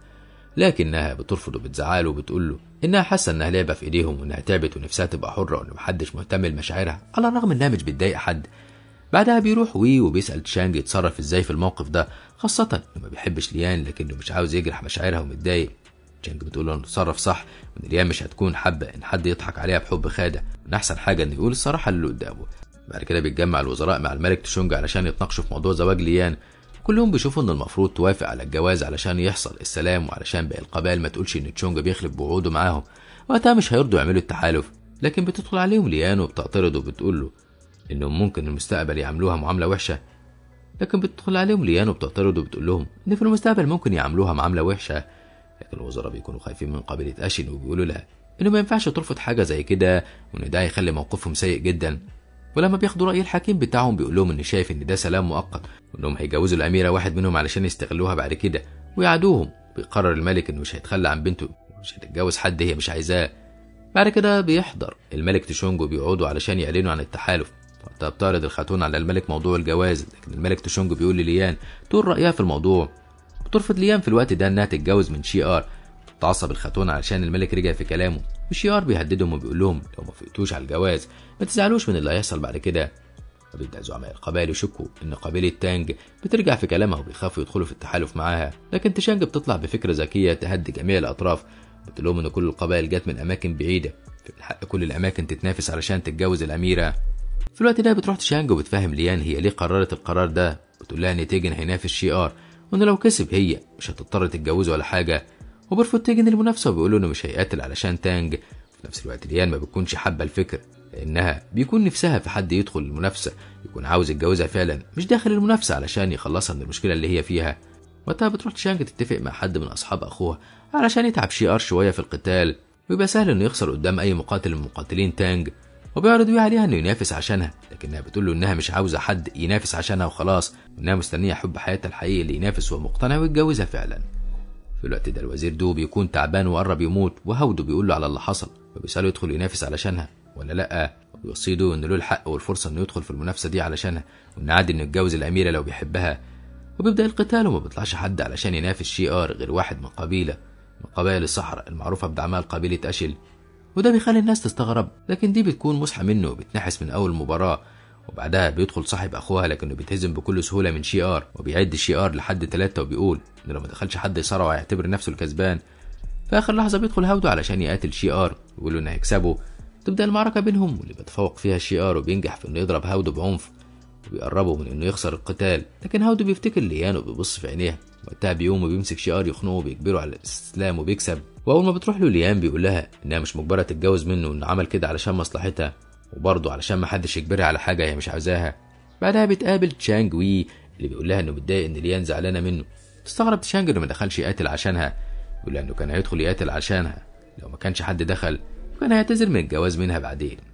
لكنها بترفض وبتزعله وبتقول له إنها حاسة إنها لعبة في إيديهم وإنها تعبت ونفسها تبقى حرة وإن محدش مهتم لمشاعرها على الرغم إنها مش بتضايق حد بعدها بيروح وي وبيسأل تشانج يتصرف ازاي في الموقف ده خاصة انه ما بيحبش ليان لكنه مش عاوز يجرح مشاعرها ومتضايق تشانج بتقول له انه تصرف صح وان ليان مش هتكون حابة ان حد يضحك عليها بحب خادع وان احسن حاجة انه يقول الصراحة اللي قدامه بعد كده بيتجمع الوزراء مع الملك تشونج علشان يتناقشوا في موضوع زواج ليان كلهم بيشوفوا ان المفروض توافق على الجواز علشان يحصل السلام وعلشان باقي القبائل ما تقولش ان تشونج بيخلف بوعوده معاهم وقتها مش هيرضوا يعملوا التحالف لكن بتدخل عليهم ليان وبتعترض وبتقول له انهم ممكن المستقبل يعاملوها معامله وحشه لكن بتدخل عليهم ليان وبتعترض وبتقول لهم ان في المستقبل ممكن يعاملوها معامله وحشه لكن الوزراء بيكونوا خايفين من قبيله اشن وبيقولوا لها انه ما ينفعش ترفض حاجه زي كده وان ده هيخلي موقفهم سيء جدا ولما بياخدوا راي الحكيم بتاعهم بيقول لهم ان شايف ان ده سلام مؤقت وانهم هيجوزوا الاميره واحد منهم علشان يستغلوها بعد كده ويعادوهم بيقرر الملك انه مش هيتخلى عن بنته ومش هتتجوز حد هي مش عايزاه بعد كده بيحضر الملك تشونج وبيقعدوا علشان يعلنوا عن التحالف وقتها بتعرض الخاتون على الملك موضوع الجواز لكن الملك تشونج بيقول لليان تقول رأيها في الموضوع بترفض ليان في الوقت ده انها تتجوز من شي ار بتعصب الخاتون علشان الملك رجع في كلامه وشي ار بيهددهم وبيقول لهم لو ما فقتوش على الجواز ما تزعلوش من اللي هيحصل بعد كده وبيبدأ زعماء القبائل يشكوا إن قبيلة تانج بترجع في كلامها وبيخافوا يدخلوا في التحالف معاها، لكن تشانج بتطلع بفكرة ذكية تهدي جميع الأطراف، بتقول لهم إن كل القبائل جت من أماكن بعيدة، فمن حق كل الأماكن تتنافس علشان تتجوز الأميرة. في الوقت ده بتروح تشانج وبتفهم ليان هي ليه قررت القرار ده، بتقول لها إن تيجن هينافس شي آر، وإن لو كسب هي مش هتضطر تتجوزه ولا حاجة، وبيرفض تيجن المنافسة وبيقول له إنه مش هيقاتل علشان تانج، في نفس الوقت ليان ما بتكونش حابة الفكرة، لأنها بيكون نفسها في حد يدخل المنافسة يكون عاوز يتجوزها فعلا مش داخل المنافسة علشان يخلصها من المشكلة اللي هي فيها وقتها بتروح تشانج تتفق مع حد من أصحاب أخوها علشان يتعب شي آر شوية في القتال ويبقى سهل إنه يخسر قدام أي مقاتل من مقاتلين تانج وبيعرض ويه عليها إنه ينافس عشانها لكنها بتقول له إنها مش عاوزة حد ينافس عشانها وخلاص وإنها مستنية حب حياتها الحقيقي اللي ينافس ومقتنع ويتجوزها فعلا في الوقت ده الوزير دو بيكون تعبان وقرب يموت وهودو بيقول له على اللي حصل وبيسأله يدخل ينافس علشانها ولا لأ وبيوصيه دو إنه له الحق والفرصة إنه يدخل في المنافسة دي علشانها وإن عادي إنه يتجوز الأميرة لو بيحبها وبيبدأ القتال وما بيطلعش حد علشان ينافس شي آر غير واحد من قبيلة من قبائل الصحراء المعروفة بدعمها قبيلة أشل وده بيخلي الناس تستغرب لكن دي بتكون مسحة منه وبتنحس من أول مباراة وبعدها بيدخل صاحب أخوها لكنه بيتهزم بكل سهولة من شي آر وبيعد شي آر لحد ثلاثة وبيقول إن لو ما دخلش حد يصارعه هيعتبر نفسه الكسبان في آخر لحظة بيدخل هاودو علشان يقاتل شي آر ويقول له إنه هيكسبه تبدأ المعركة بينهم واللي بيتفوق فيها شي آر وبينجح في إنه يضرب هاودو بعنف وبيقربوا من إنه يخسر القتال لكن هاودو بيفتكر ليان وبيبص في عينيها وقتها بيقوم وبيمسك شي آر يخنقه وبيجبره على الاستسلام وبيكسب وأول ما بتروح له ليان بيقول لها إنها مش مجبرة تتجوز منه وإنه عمل كده علشان مصلحتها وبرضه علشان ما حدش يجبرها على حاجة هي مش عاوزاها بعدها بتقابل تشانج وي اللي بيقول لها إنه متضايق إن ليان زعلانة منه تستغرب تشانج إنه ما دخلش يقاتل عشانها بيقول لها إنه كان هيدخل يقاتل عشانها لو ما كانش حد دخل كان هيعتذر من الجواز منها بعدين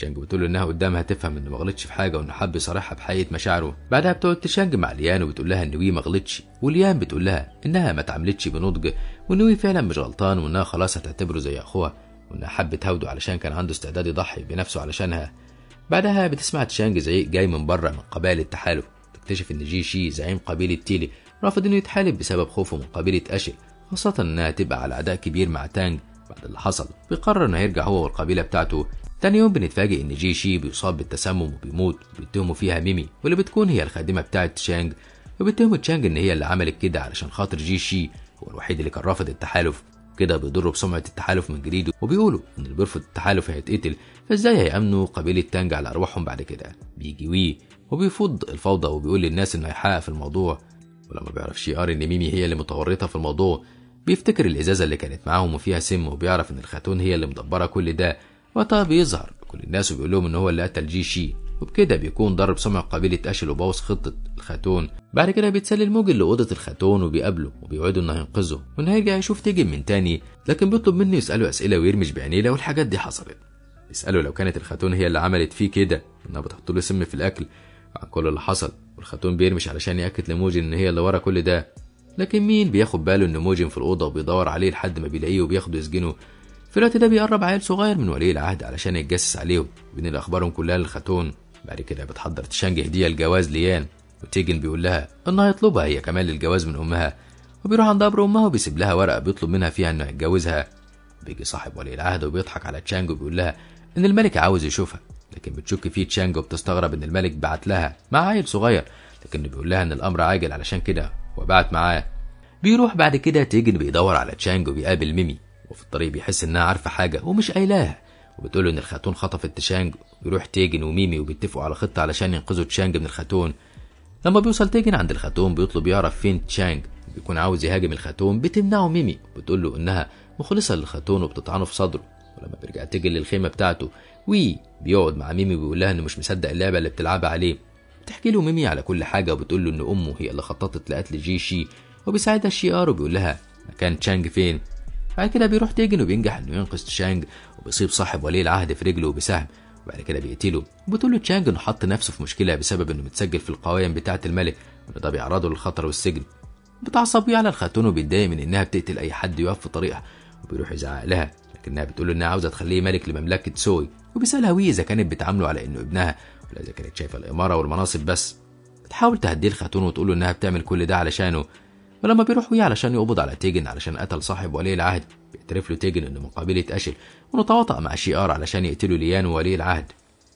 تشانج بتقول له انها قدامها تفهم انه ما غلطش في حاجه وانه حب يصارحها بحقيقه مشاعره بعدها بتقعد تشانج مع ليان وبتقول لها ان وي ما غلطش وليان بتقول لها انها ما اتعاملتش بنضج وان وي فعلا مش غلطان وانها خلاص هتعتبره زي اخوها وانها حبت هوده علشان كان عنده استعداد يضحي بنفسه علشانها بعدها بتسمع تشانج زعيق جاي من بره من قبائل التحالف تكتشف ان جي شي زعيم قبيله تيلي رافض انه يتحالف بسبب خوفه من قبيله اشل خاصة انها تبقى على عداء كبير مع تانج بعد اللي حصل بيقرر انه هيرجع هو والقبيلة بتاعته تاني يوم بنتفاجئ ان جي شي بيصاب بالتسمم وبيموت وبيتهموا فيها ميمي واللي بتكون هي الخادمة بتاعة تشانج وبيتهموا تشانج ان هي اللي عملت كده علشان خاطر جي شي هو الوحيد اللي كان رافض التحالف كده بيضروا بسمعة التحالف من جديد وبيقولوا ان اللي بيرفض التحالف هيتقتل فازاي هيأمنوا قبيلة تانج على ارواحهم بعد كده بيجي وي وبيفض الفوضى وبيقول للناس انه هيحقق في الموضوع ولما بيعرف شيار ان ميمي هي اللي متورطة في الموضوع بيفتكر الازازة اللي كانت معاهم وفيها سم وبيعرف ان الخاتون هي اللي مدبرة كل ده وقتها بيظهر كل الناس وبيقول لهم ان هو اللي قتل جي شي وبكده بيكون ضرب سمع قبيلة أشل وبوظ خطة الخاتون بعد كده بيتسلل موجل لأوضة الخاتون وبيقابله وبيوعده إنه هينقذه وإنه هيرجع يشوف تيجن من تاني لكن بيطلب منه يسأله أسئلة ويرمش بعينيه لو الحاجات دي حصلت يسأله لو كانت الخاتون هي اللي عملت فيه كده إنها بتحط له سم في الأكل عن كل اللي حصل والخاتون بيرمش علشان يأكد لموجن إن هي اللي ورا كل ده لكن مين بياخد باله إن موجن في الأوضة وبيدور عليه لحد ما بيلاقيه وبياخده يسجنه في الوقت ده بيقرب عيل صغير من ولي العهد علشان يتجسس عليهم بينقل اخبارهم كلها للخاتون بعد كده بتحضر تشانج هديه لجواز ليان وتيجن بيقول لها انه هيطلبها هي كمان للجواز من امها وبيروح عند قبر امها وبيسيب لها ورقه بيطلب منها فيها انه يتجوزها بيجي صاحب ولي العهد وبيضحك على تشانج وبيقول لها ان الملك عاوز يشوفها لكن بتشك فيه تشانج وبتستغرب ان الملك بعت لها مع عيل صغير لكن بيقول لها ان الامر عاجل علشان كده وبعت معاه بيروح بعد كده تيجن بيدور على تشانج وبيقابل ميمي وفي الطريق بيحس انها عارفه حاجه ومش قايلاها وبتقول ان الخاتون خطفت تشانج بيروح تيجن وميمي وبيتفقوا على خطه علشان ينقذوا تشانج من الخاتون لما بيوصل تيجن عند الخاتون بيطلب يعرف فين تشانج بيكون عاوز يهاجم الخاتون بتمنعه ميمي بتقول له انها مخلصه للخاتون وبتطعنه في صدره ولما بيرجع تيجن للخيمه بتاعته وي بيقعد مع ميمي وبيقول لها انه مش مصدق اللعبه اللي بتلعبها عليه بتحكي له ميمي على كل حاجه وبتقول له ان امه هي اللي خططت لقتل جي شي وبيساعدها الشيار وبيقول لها مكان تشانج فين بعد كده بيروح تيجن وبينجح انه ينقذ تشانج وبيصيب صاحب ولي العهد في رجله بسهم وبعد كده بيقتله وبتقول له تشانج انه حط نفسه في مشكله بسبب انه متسجل في القوائم بتاعه الملك وان ده بيعرضه للخطر والسجن بتعصب على الخاتون وبيتضايق من انها بتقتل اي حد يقف في طريقها وبيروح يزعق لها لكنها بتقول له انها عاوزه تخليه ملك لمملكه سوي وبيسالها وي اذا كانت بتعامله على انه ابنها ولا اذا كانت شايفه الاماره والمناصب بس بتحاول تهديه الخاتون وتقول له انها بتعمل كل ده علشانه ولما بيروح وياه علشان يقبض على تيجن علشان قتل صاحب ولي العهد بيعترف له تيجن انه من قبيله اشل وانه تواطأ مع شيار علشان يقتلوا ليان وولي العهد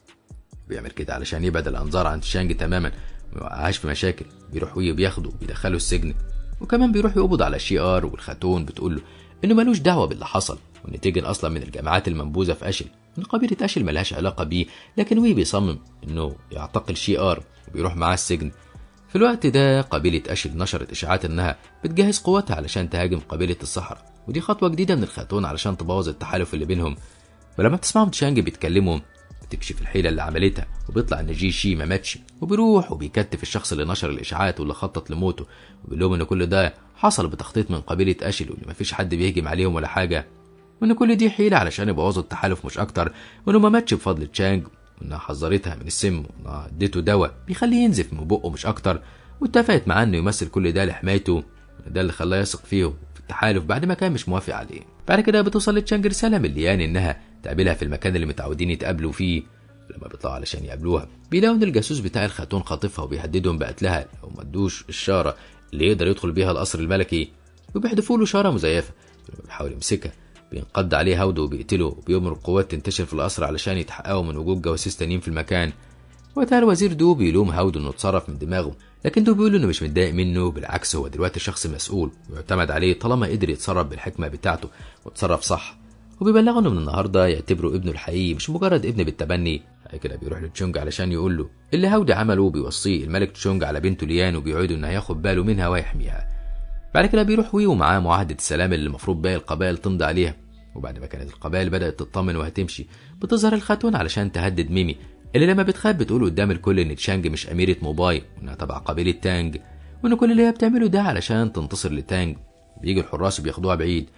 بيعمل كده علشان يبعد الانظار عن تشانج تماما وما يوقعهاش في مشاكل بيروح ويه بياخده وبيدخله السجن وكمان بيروح يقبض على شيار والخاتون بتقول له انه ملوش دعوه باللي حصل وان تيجن اصلا من الجماعات المنبوذه في اشل ان قبيله اشل ملهاش علاقه بيه لكن وي بيصمم انه يعتقل شيار وبيروح معاه السجن في الوقت ده قبيلة أشل نشرت إشاعات إنها بتجهز قواتها علشان تهاجم قبيلة الصحراء ودي خطوة جديدة من الخاتون علشان تبوظ التحالف اللي بينهم ولما بتسمعهم تشانج بيتكلموا بتكشف الحيلة اللي عملتها وبيطلع إن جي شي ما ماتش وبيروح وبيكتف الشخص اللي نشر الإشاعات واللي خطط لموته وبيقول لهم إن كل ده حصل بتخطيط من قبيلة أشل وإن مفيش حد بيهجم عليهم ولا حاجة وإن كل دي حيلة علشان يبوظوا التحالف مش أكتر وإنه ما ماتش بفضل تشانج وإنها حذرتها من السم وإنها اديته دواء بيخليه ينزف من بقه مش أكتر واتفقت معاه انه يمثل كل ده لحمايته ده اللي خلاه يثق فيه في التحالف بعد ما كان مش موافق عليه بعد كده بتوصل لتشانج رساله من ليان انها تقابلها في المكان اللي متعودين يتقابلوا فيه لما بيطلعوا علشان يقابلوها بيلاقوا ان الجاسوس بتاع الخاتون خاطفها وبيهددهم بقتلها لو ما ادوش الشاره اللي يقدر يدخل بيها القصر الملكي وبيحدفوا له شاره مزيفه لما بيحاول يمسكها بينقض عليه هوده وبيقتله وبيأمر القوات تنتشر في القصر علشان يتحققوا من وجود جواسيس تانيين في المكان وقتها الوزير دو بيلوم هاودو انه اتصرف من دماغه لكن دو بيقول انه مش متضايق منه بالعكس هو دلوقتي شخص مسؤول ويعتمد عليه طالما قدر يتصرف بالحكمه بتاعته وتصرف صح وبيبلغه انه من النهارده يعتبره ابنه الحقيقي مش مجرد ابن بالتبني بعد كده بيروح لتشونج علشان يقول له اللي هاودي عمله بيوصيه الملك تشونج على بنته ليان وبيوعده انه هياخد باله منها ويحميها بعد كده بيروح وي ومعاه معاهده السلام اللي المفروض باقي القبائل تمضي عليها وبعد ما كانت القبائل بدات تطمن وهتمشي بتظهر الخاتون علشان تهدد ميمي اللي لما بتخاف بتقول قدام الكل ان تشانج مش اميره موباي وانها تبع قبيله تانج وان كل اللي هي بتعمله ده علشان تنتصر لتانج بيجي الحراس وبياخدوها بعيد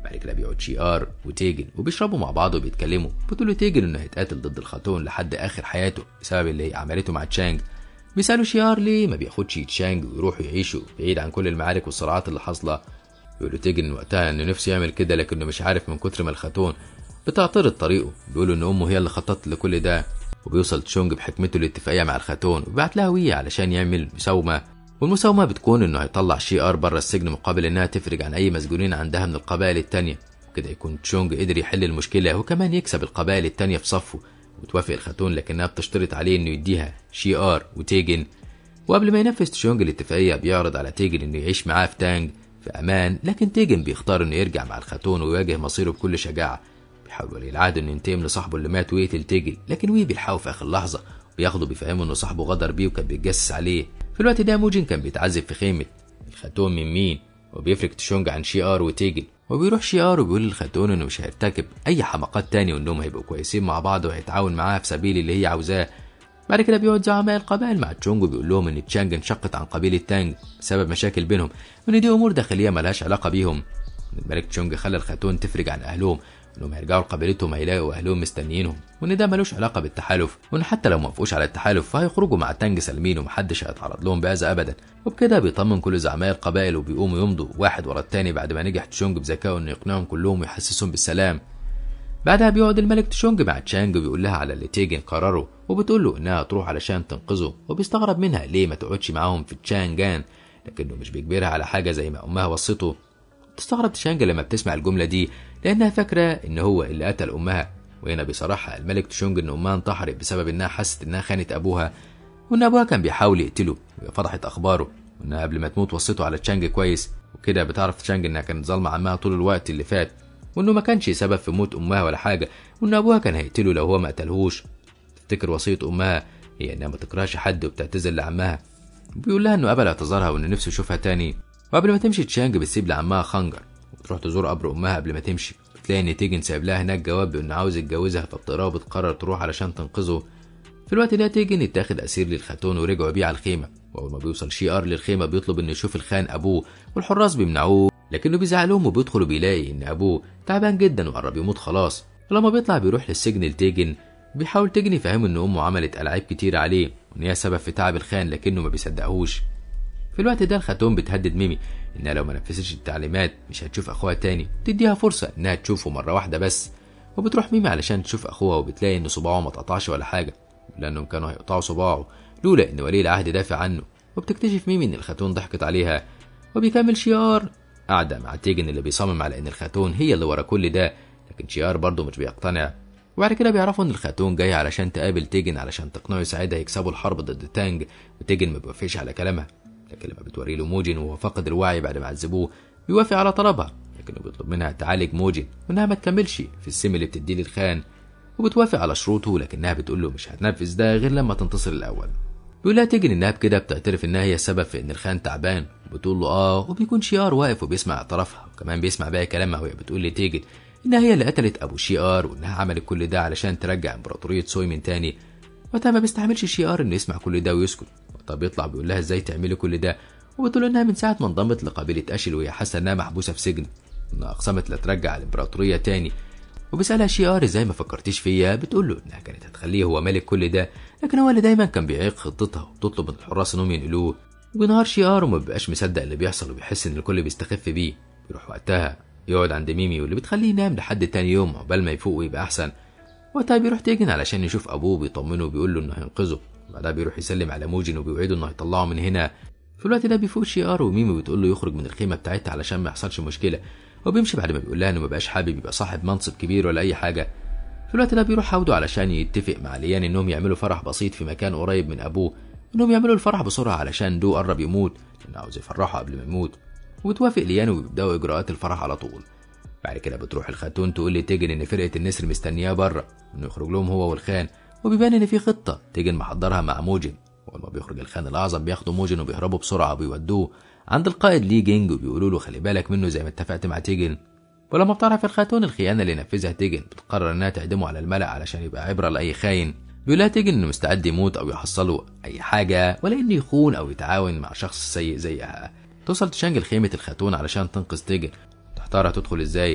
بعد كده بيقعد شي ار وتيجن وبيشربوا مع بعض وبيتكلموا بتقول له تيجن انه هيتقاتل ضد الخاتون لحد اخر حياته بسبب اللي هي عملته مع تشانج بيسالوا شيار ليه ما بياخدش تشانج ويروحوا يعيشوا بعيد عن كل المعارك والصراعات اللي حاصله بيقول له تيجن وقتها انه نفسه يعمل كده لكنه مش عارف من كتر ما الخاتون بتعترض طريقه بيقولوا ان امه هي اللي خططت لكل ده وبيوصل تشونج بحكمته الاتفاقيه مع الخاتون وبيبعت لها وية علشان يعمل مساومه والمساومه بتكون انه هيطلع شي ار بره السجن مقابل انها تفرج عن اي مسجونين عندها من القبائل التانية وكده يكون تشونج قدر يحل المشكله وكمان يكسب القبائل التانية في صفه وتوافق الخاتون لكنها بتشترط عليه انه يديها شي ار وتيجن وقبل ما ينفذ تشونج الاتفاقيه بيعرض على تيجن انه يعيش معاه في تانج في امان لكن تيجن بيختار انه يرجع مع الخاتون ويواجه مصيره بكل شجاعه بيحاول ولي العهد انه ينتقم لصاحبه اللي مات ويقتل تيجن لكن وي بيلحقه في اخر لحظه وياخده بيفهمه انه صاحبه غدر بيه وكان بيتجسس عليه في الوقت ده موجين كان بيتعذب في خيمه الخاتون من مين وبيفرق تشونج عن شي ار وتيجن وبيروح شي ار وبيقول للخاتون انه مش هيرتكب اي حماقات تاني وانهم هيبقوا كويسين مع بعض وهيتعاون معاها في سبيل اللي هي عاوزاه بعد كده بيقعد زعماء القبائل مع تشونج وبيقول لهم ان تشانج انشقت عن قبيله تانج بسبب مشاكل بينهم وان دي امور داخليه ملهاش علاقه بيهم الملك تشونج خلى الخاتون تفرج عن اهلهم انهم هيرجعوا لقبيلتهم هيلاقوا اهلهم مستنيينهم وان ده ملوش علاقه بالتحالف وان حتى لو موافقوش على التحالف فهيخرجوا مع تانج سالمين ومحدش هيتعرض لهم باذى ابدا وبكده بيطمن كل زعماء القبائل وبيقوموا يمضوا واحد ورا التاني بعد ما نجح تشونج بذكائه انه يقنعهم كلهم ويحسسهم بالسلام بعدها بيقعد الملك تشونج مع تشانج وبيقول لها على اللي تيجن قرره وبتقول له انها تروح علشان تنقذه وبيستغرب منها ليه ما تقعدش معاهم في تشانجان لكنه مش بيجبرها على حاجه زي ما امها وصته تستغرب تشانج لما بتسمع الجمله دي لانها فاكره ان هو اللي قتل امها وهنا بيصرحها الملك تشونج ان امها انتحرت بسبب انها حست انها خانت ابوها وان ابوها كان بيحاول يقتله وهي فضحت اخباره وانها قبل ما تموت وصته على تشانج كويس وكده بتعرف تشانج انها كانت ظالمه عمها طول الوقت اللي فات وانه ما كانش سبب في موت امها ولا حاجه وان ابوها كان هيقتله لو هو ما قتلهوش تفتكر وصيه امها هي انها ما تكرهش حد وبتعتذر لعمها بيقول لها انه قبل اعتذارها وانه نفسه يشوفها تاني وقبل ما تمشي تشانج بتسيب لعمها خنجر وتروح تزور قبر امها قبل ما تمشي بتلاقي ان تيجن سايب لها هناك جواب بانه عاوز يتجوزها فبتقراه وبتقرر تروح علشان تنقذه في الوقت ده تيجن اتاخد اسير للخاتون ورجعوا بيه على الخيمه واول ما بيوصل شي ار للخيمه بيطلب انه يشوف الخان ابوه والحراس بيمنعوه لكنه بيزعق لهم وبيدخل وبيلاقي ان ابوه تعبان جدا وقرب يموت خلاص ولما بيطلع بيروح للسجن لتيجن بيحاول تيجن يفهمه ان امه عملت العاب كتير عليه وان هي سبب في تعب الخان لكنه ما بيصدقهوش في الوقت ده الخاتون بتهدد ميمي انها لو ما نفذتش التعليمات مش هتشوف اخوها تاني تديها فرصه انها تشوفه مره واحده بس وبتروح ميمي علشان تشوف اخوها وبتلاقي ان صباعه ما اتقطعش ولا حاجه لانهم كانوا هيقطعوا صباعه لولا ان ولي العهد دافع عنه وبتكتشف ميمي ان الخاتون ضحكت عليها وبيكمل شيار قاعدة مع تيجن اللي بيصمم على ان الخاتون هي اللي ورا كل ده لكن شيار برضه مش بيقتنع وبعد كده بيعرفوا ان الخاتون جاي علشان تقابل تيجن علشان تقنعه يساعدها يكسبوا الحرب ضد تانج وتيجن ما بيوافقش على كلامها لكن لما بتوري له موجن وهو فقد الوعي بعد ما عذبوه بيوافق على طلبها لكنه بيطلب منها تعالج موجن وانها ما تكملش في السم اللي بتديه للخان وبتوافق على شروطه لكنها بتقول له مش هتنفذ ده غير لما تنتصر الاول بيقول لها تيجن انها بكده بتعترف انها هي السبب في ان الخان تعبان وبتقول له اه وبيكون شيار واقف وبيسمع اعترافها وكمان بيسمع باقي كلامها وهي بتقول لتيجن انها هي اللي قتلت ابو شيار وانها عملت كل ده علشان ترجع امبراطوريه سوي من تاني وقتها ما بيستحملش شيار انه يسمع كل ده ويسكت وقتها بيطلع بيقول لها ازاي تعملي كل ده وبتقول انها من ساعه ما انضمت لقبيله اشل وهي حاسه انها محبوسه في سجن انها اقسمت لا ترجع الامبراطوريه تاني وبيسالها شيار ازاي ما فكرتيش فيا بتقول له انها كانت هتخليه هو مالك كل ده لكن هو اللي دايما كان بيعيق خطتها وبتطلب من الحراس انهم ينقلوه وبينهار شيار وما بيبقاش مصدق اللي بيحصل وبيحس ان الكل بيستخف بيه بيروح وقتها يقعد عند ميمي واللي بتخليه ينام لحد تاني يوم عقبال ما يفوق ويبقى احسن وقتها بيروح تيجن علشان يشوف ابوه بيطمنه وبيقول له انه هينقذه بعدها بيروح يسلم على موجن وبيوعده انه هيطلعه من هنا في الوقت ده بيفوق شيار وميمي بتقول له يخرج من الخيمه بتاعتها علشان ما يحصلش مشكله وبيمشي بعد ما بيقول لها انه ما بقاش حابب يبقى صاحب منصب كبير ولا اي حاجه في الوقت ده بيروح عوده علشان يتفق مع ليان انهم يعملوا فرح بسيط في مكان قريب من ابوه انهم يعملوا الفرح بسرعه علشان دو قرب يموت لانه عاوز يفرحه قبل ما يموت وبتوافق ليان وبيبداوا اجراءات الفرح على طول بعد كده بتروح الخاتون تقول لتيجن ان فرقه النسر مستنياه بره انه يخرج لهم هو والخان وبيبان ان في خطه تيجن محضرها مع موجن ولما بيخرج الخان الاعظم بياخدوا موجن وبيهربوا بسرعه وبيودوه عند القائد لي جينج وبيقولوا له خلي بالك منه زي ما اتفقت مع تيجن ولما بتعرف الخاتون الخيانه اللي نفذها تيجن بتقرر انها تعدمه على الملأ علشان يبقى عبره لاي خاين بيقول لها تيجن انه مستعد يموت او يحصله اي حاجه ولا انه يخون او يتعاون مع شخص سيء زيها توصل تشانج لخيمه الخاتون علشان تنقذ تيجن تحتار هتدخل ازاي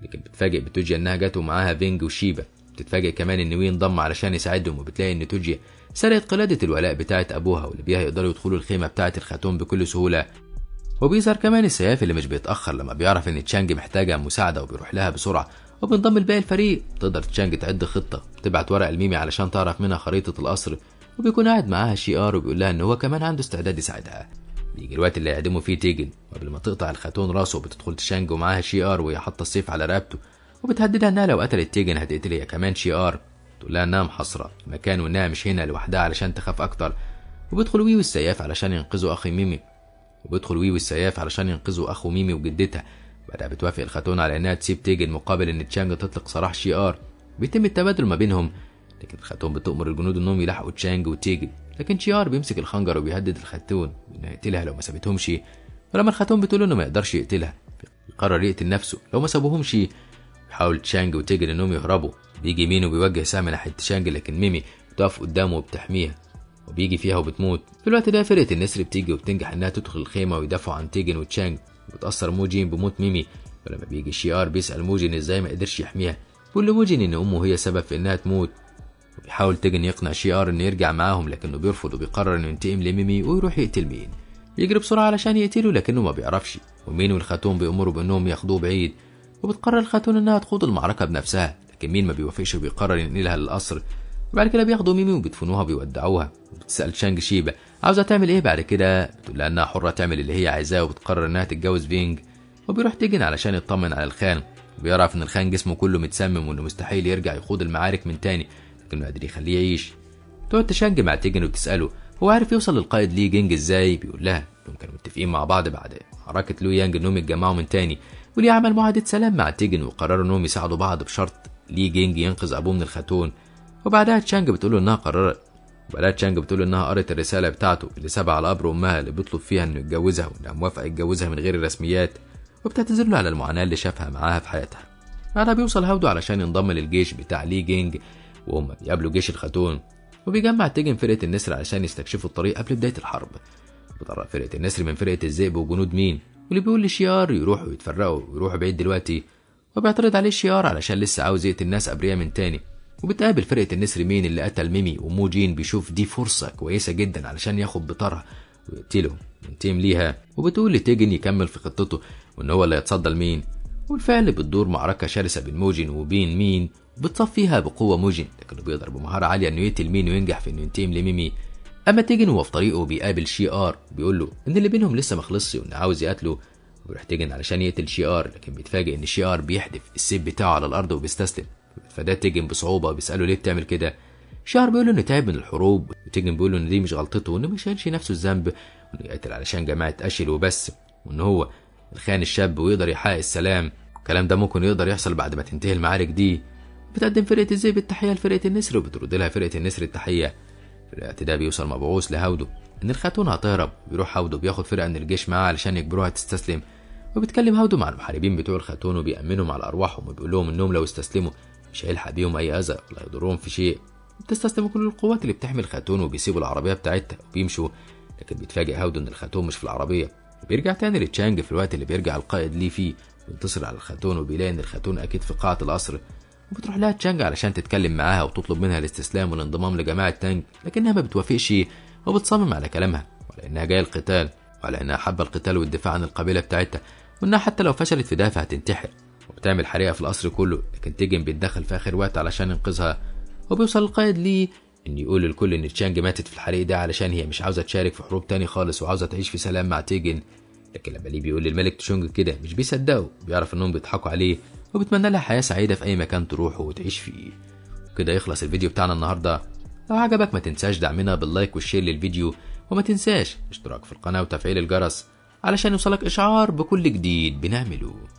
لكن بتفاجئ بتوجيا انها جت ومعاها فينج وشيبا بتتفاجئ كمان ان وي انضم علشان يساعدهم وبتلاقي ان توجيا سرقت قلادة الولاء بتاعة أبوها واللي بيها يقدروا يدخلوا الخيمة بتاعة الخاتون بكل سهولة وبيظهر كمان السياف اللي مش بيتأخر لما بيعرف إن تشانج محتاجة مساعدة وبيروح لها بسرعة وبينضم لباقي الفريق تقدر تشانج تعد خطة تبعت ورق الميمي علشان تعرف منها خريطة القصر وبيكون قاعد معاها شي ار وبيقول لها إن هو كمان عنده استعداد يساعدها بيجي الوقت اللي يعدموا فيه تيجن وقبل ما تقطع الخاتون راسه بتدخل تشانج ومعاها شي ار وهي حاطة السيف على رقبته وبتهددها إنها لو قتلت تيجن هتقتل هي كمان شي ار تقول لها انها محاصره المكان وانها مش هنا لوحدها علشان تخاف اكتر وبيدخل وي والسياف علشان ينقذوا اخي ميمي وبيدخل وي والسياف علشان ينقذوا اخو ميمي وجدتها بعدها بتوافق الخاتون على انها تسيب تيجن مقابل ان تشانج تطلق سراح شي ار بيتم التبادل ما بينهم لكن الخاتون بتأمر الجنود انهم يلاحقوا تشانج وتيجن لكن شي ار بيمسك الخنجر وبيهدد الخاتون انه يقتلها لو ما سابتهمش ولما الخاتون بتقول انه ما يقدرش يقتلها يقرر يقتل نفسه لو ما سابوهمش بيحاول تشانج وتيجن انهم يهربوا بيجي مين وبيوجه سهم ناحيه تشانج لكن ميمي بتقف قدامه وبتحميها وبيجي فيها وبتموت في الوقت ده فرقه النسر بتيجي وبتنجح انها تدخل الخيمه ويدافعوا عن تيجن وتشانج وبتاثر موجين بموت ميمي ولما بيجي شي ار بيسال موجين ازاي ما قدرش يحميها بيقول لموجين ان امه هي سبب في انها تموت وبيحاول تيجن يقنع شي ار انه يرجع معاهم لكنه بيرفض وبيقرر انه ينتقم لميمي ويروح يقتل مين يجري بسرعه علشان يقتله لكنه ما بيعرفش ومين والخاتون بيأمروا بانهم ياخدوه بعيد وبتقرر الخاتون انها تخوض المعركه بنفسها لكن مين ما بيوافقش وبيقرر ينقلها للقصر وبعد كده بياخدوا ميمي وبيدفنوها وبيودعوها وبتسأل شانج شيبا عاوزة تعمل ايه بعد كده بتقول لها انها حرة تعمل اللي هي عايزاه وبتقرر انها تتجوز فينج وبيروح تيجن علشان يطمن على الخان وبيعرف ان الخان جسمه كله متسمم وانه مستحيل يرجع يخوض المعارك من تاني لكنه قادر يخليه يعيش تقعد تشانج مع تيجن وبتسأله هو عارف يوصل للقائد لي جينج ازاي بيقول لها انهم كانوا متفقين مع بعض بعد حركة لو يانج انهم يتجمعوا من تاني ولي عمل معاهدة سلام مع تيجن وقرروا انهم يساعدوا بعض بشرط لي جينج ينقذ ابوه من الخاتون وبعدها تشانج بتقول انها قررت وبعدها تشانج بتقول انها قرت الرساله بتاعته اللي سابها على قبر امها اللي بيطلب فيها انه يتجوزها وانها موافقه يتجوزها من غير الرسميات وبتعتذر له على المعاناه اللي شافها معاها في حياتها بعدها بيوصل هاودو علشان ينضم للجيش بتاع لي جينج وهم بيقابلوا جيش الخاتون وبيجمع تيجن فرقه النسر علشان يستكشفوا الطريق قبل بدايه الحرب بتقرب فرقه النسر من فرقه الذئب وجنود مين واللي بيقول لشيار يروحوا يتفرقوا ويروحوا بعيد دلوقتي وبيعترض عليه شيار علشان لسه عاوز يقتل ناس ابرياء من تاني وبتقابل فرقة النسر مين اللي قتل ميمي ومو جين بيشوف دي فرصة كويسة جدا علشان ياخد بطارها ويقتله وينتقم ليها وبتقول لتيجن يكمل في خطته وان هو اللي يتصدى لمين والفعل بتدور معركة شرسة بين موجين وبين مين وبتصف فيها بقوة موجين لكنه بيقدر بمهارة عالية انه يقتل مين وينجح في انه ينتقم لميمي اما تيجن وهو في طريقه بيقابل شي ار وبيقول له ان اللي بينهم لسه ما خلصش وانه عاوز يقتله وبيروح تيجن علشان يقتل شي ار لكن بيتفاجئ ان شي ار بيحدف السيف بتاعه على الارض وبيستسلم فده تيجن بصعوبه وبيساله ليه بتعمل كده شهر بيقول له انه تعب من الحروب وتيجن بيقول له ان دي مش غلطته وانه ما شالش نفسه الذنب وانه يقتل علشان جماعه اشل وبس وان هو الخان الشاب ويقدر يحقق السلام الكلام ده ممكن يقدر يحصل بعد ما تنتهي المعارك دي بتقدم فرقه الذئب التحيه لفرقه النسر وبترد لها فرقه النسر التحيه في الوقت ده بيوصل مبعوث لهاودو ان الخاتون هتهرب بيروح هاودو بياخد فرقه من الجيش معاه علشان يجبروها تستسلم وبيتكلم هاودو مع المحاربين بتوع الخاتون وبيأمنهم على ارواحهم وبيقول لهم انهم لو استسلموا مش هيلحق بيهم اي اذى ولا يضرهم في شيء بتستسلم كل القوات اللي بتحمي الخاتون وبيسيبوا العربيه بتاعتها وبيمشوا لكن بيتفاجئ هاودو ان الخاتون مش في العربيه وبيرجع تاني لتشانج في الوقت اللي بيرجع القائد ليه فيه وينتصر على الخاتون وبيلاقي ان الخاتون اكيد في قاعه القصر وبتروح لها تشانج علشان تتكلم معاها وتطلب منها الاستسلام والانضمام لجماعه تانج لكنها ما بتوافقش وبتصمم على كلامها وعلى انها جايه القتال وعلى انها حابه القتال والدفاع عن القبيله بتاعتها وانها حتى لو فشلت في ده فهتنتحر وبتعمل حريقه في القصر كله لكن تيجن بيتدخل في اخر وقت علشان ينقذها وبيوصل القائد ليه ان يقول للكل ان تشانج ماتت في الحريق ده علشان هي مش عاوزه تشارك في حروب تاني خالص وعاوزه تعيش في سلام مع تيجن لكن لما ليه بيقول للملك تشونج كده مش بيصدقه بيعرف انهم بيضحكوا عليه وبيتمنى لها حياه سعيده في اي مكان تروحه وتعيش فيه كده يخلص الفيديو بتاعنا النهارده لو عجبك ما تنساش دعمنا باللايك والشير للفيديو وما تنساش اشتراك في القناه وتفعيل الجرس علشان يوصلك اشعار بكل جديد بنعمله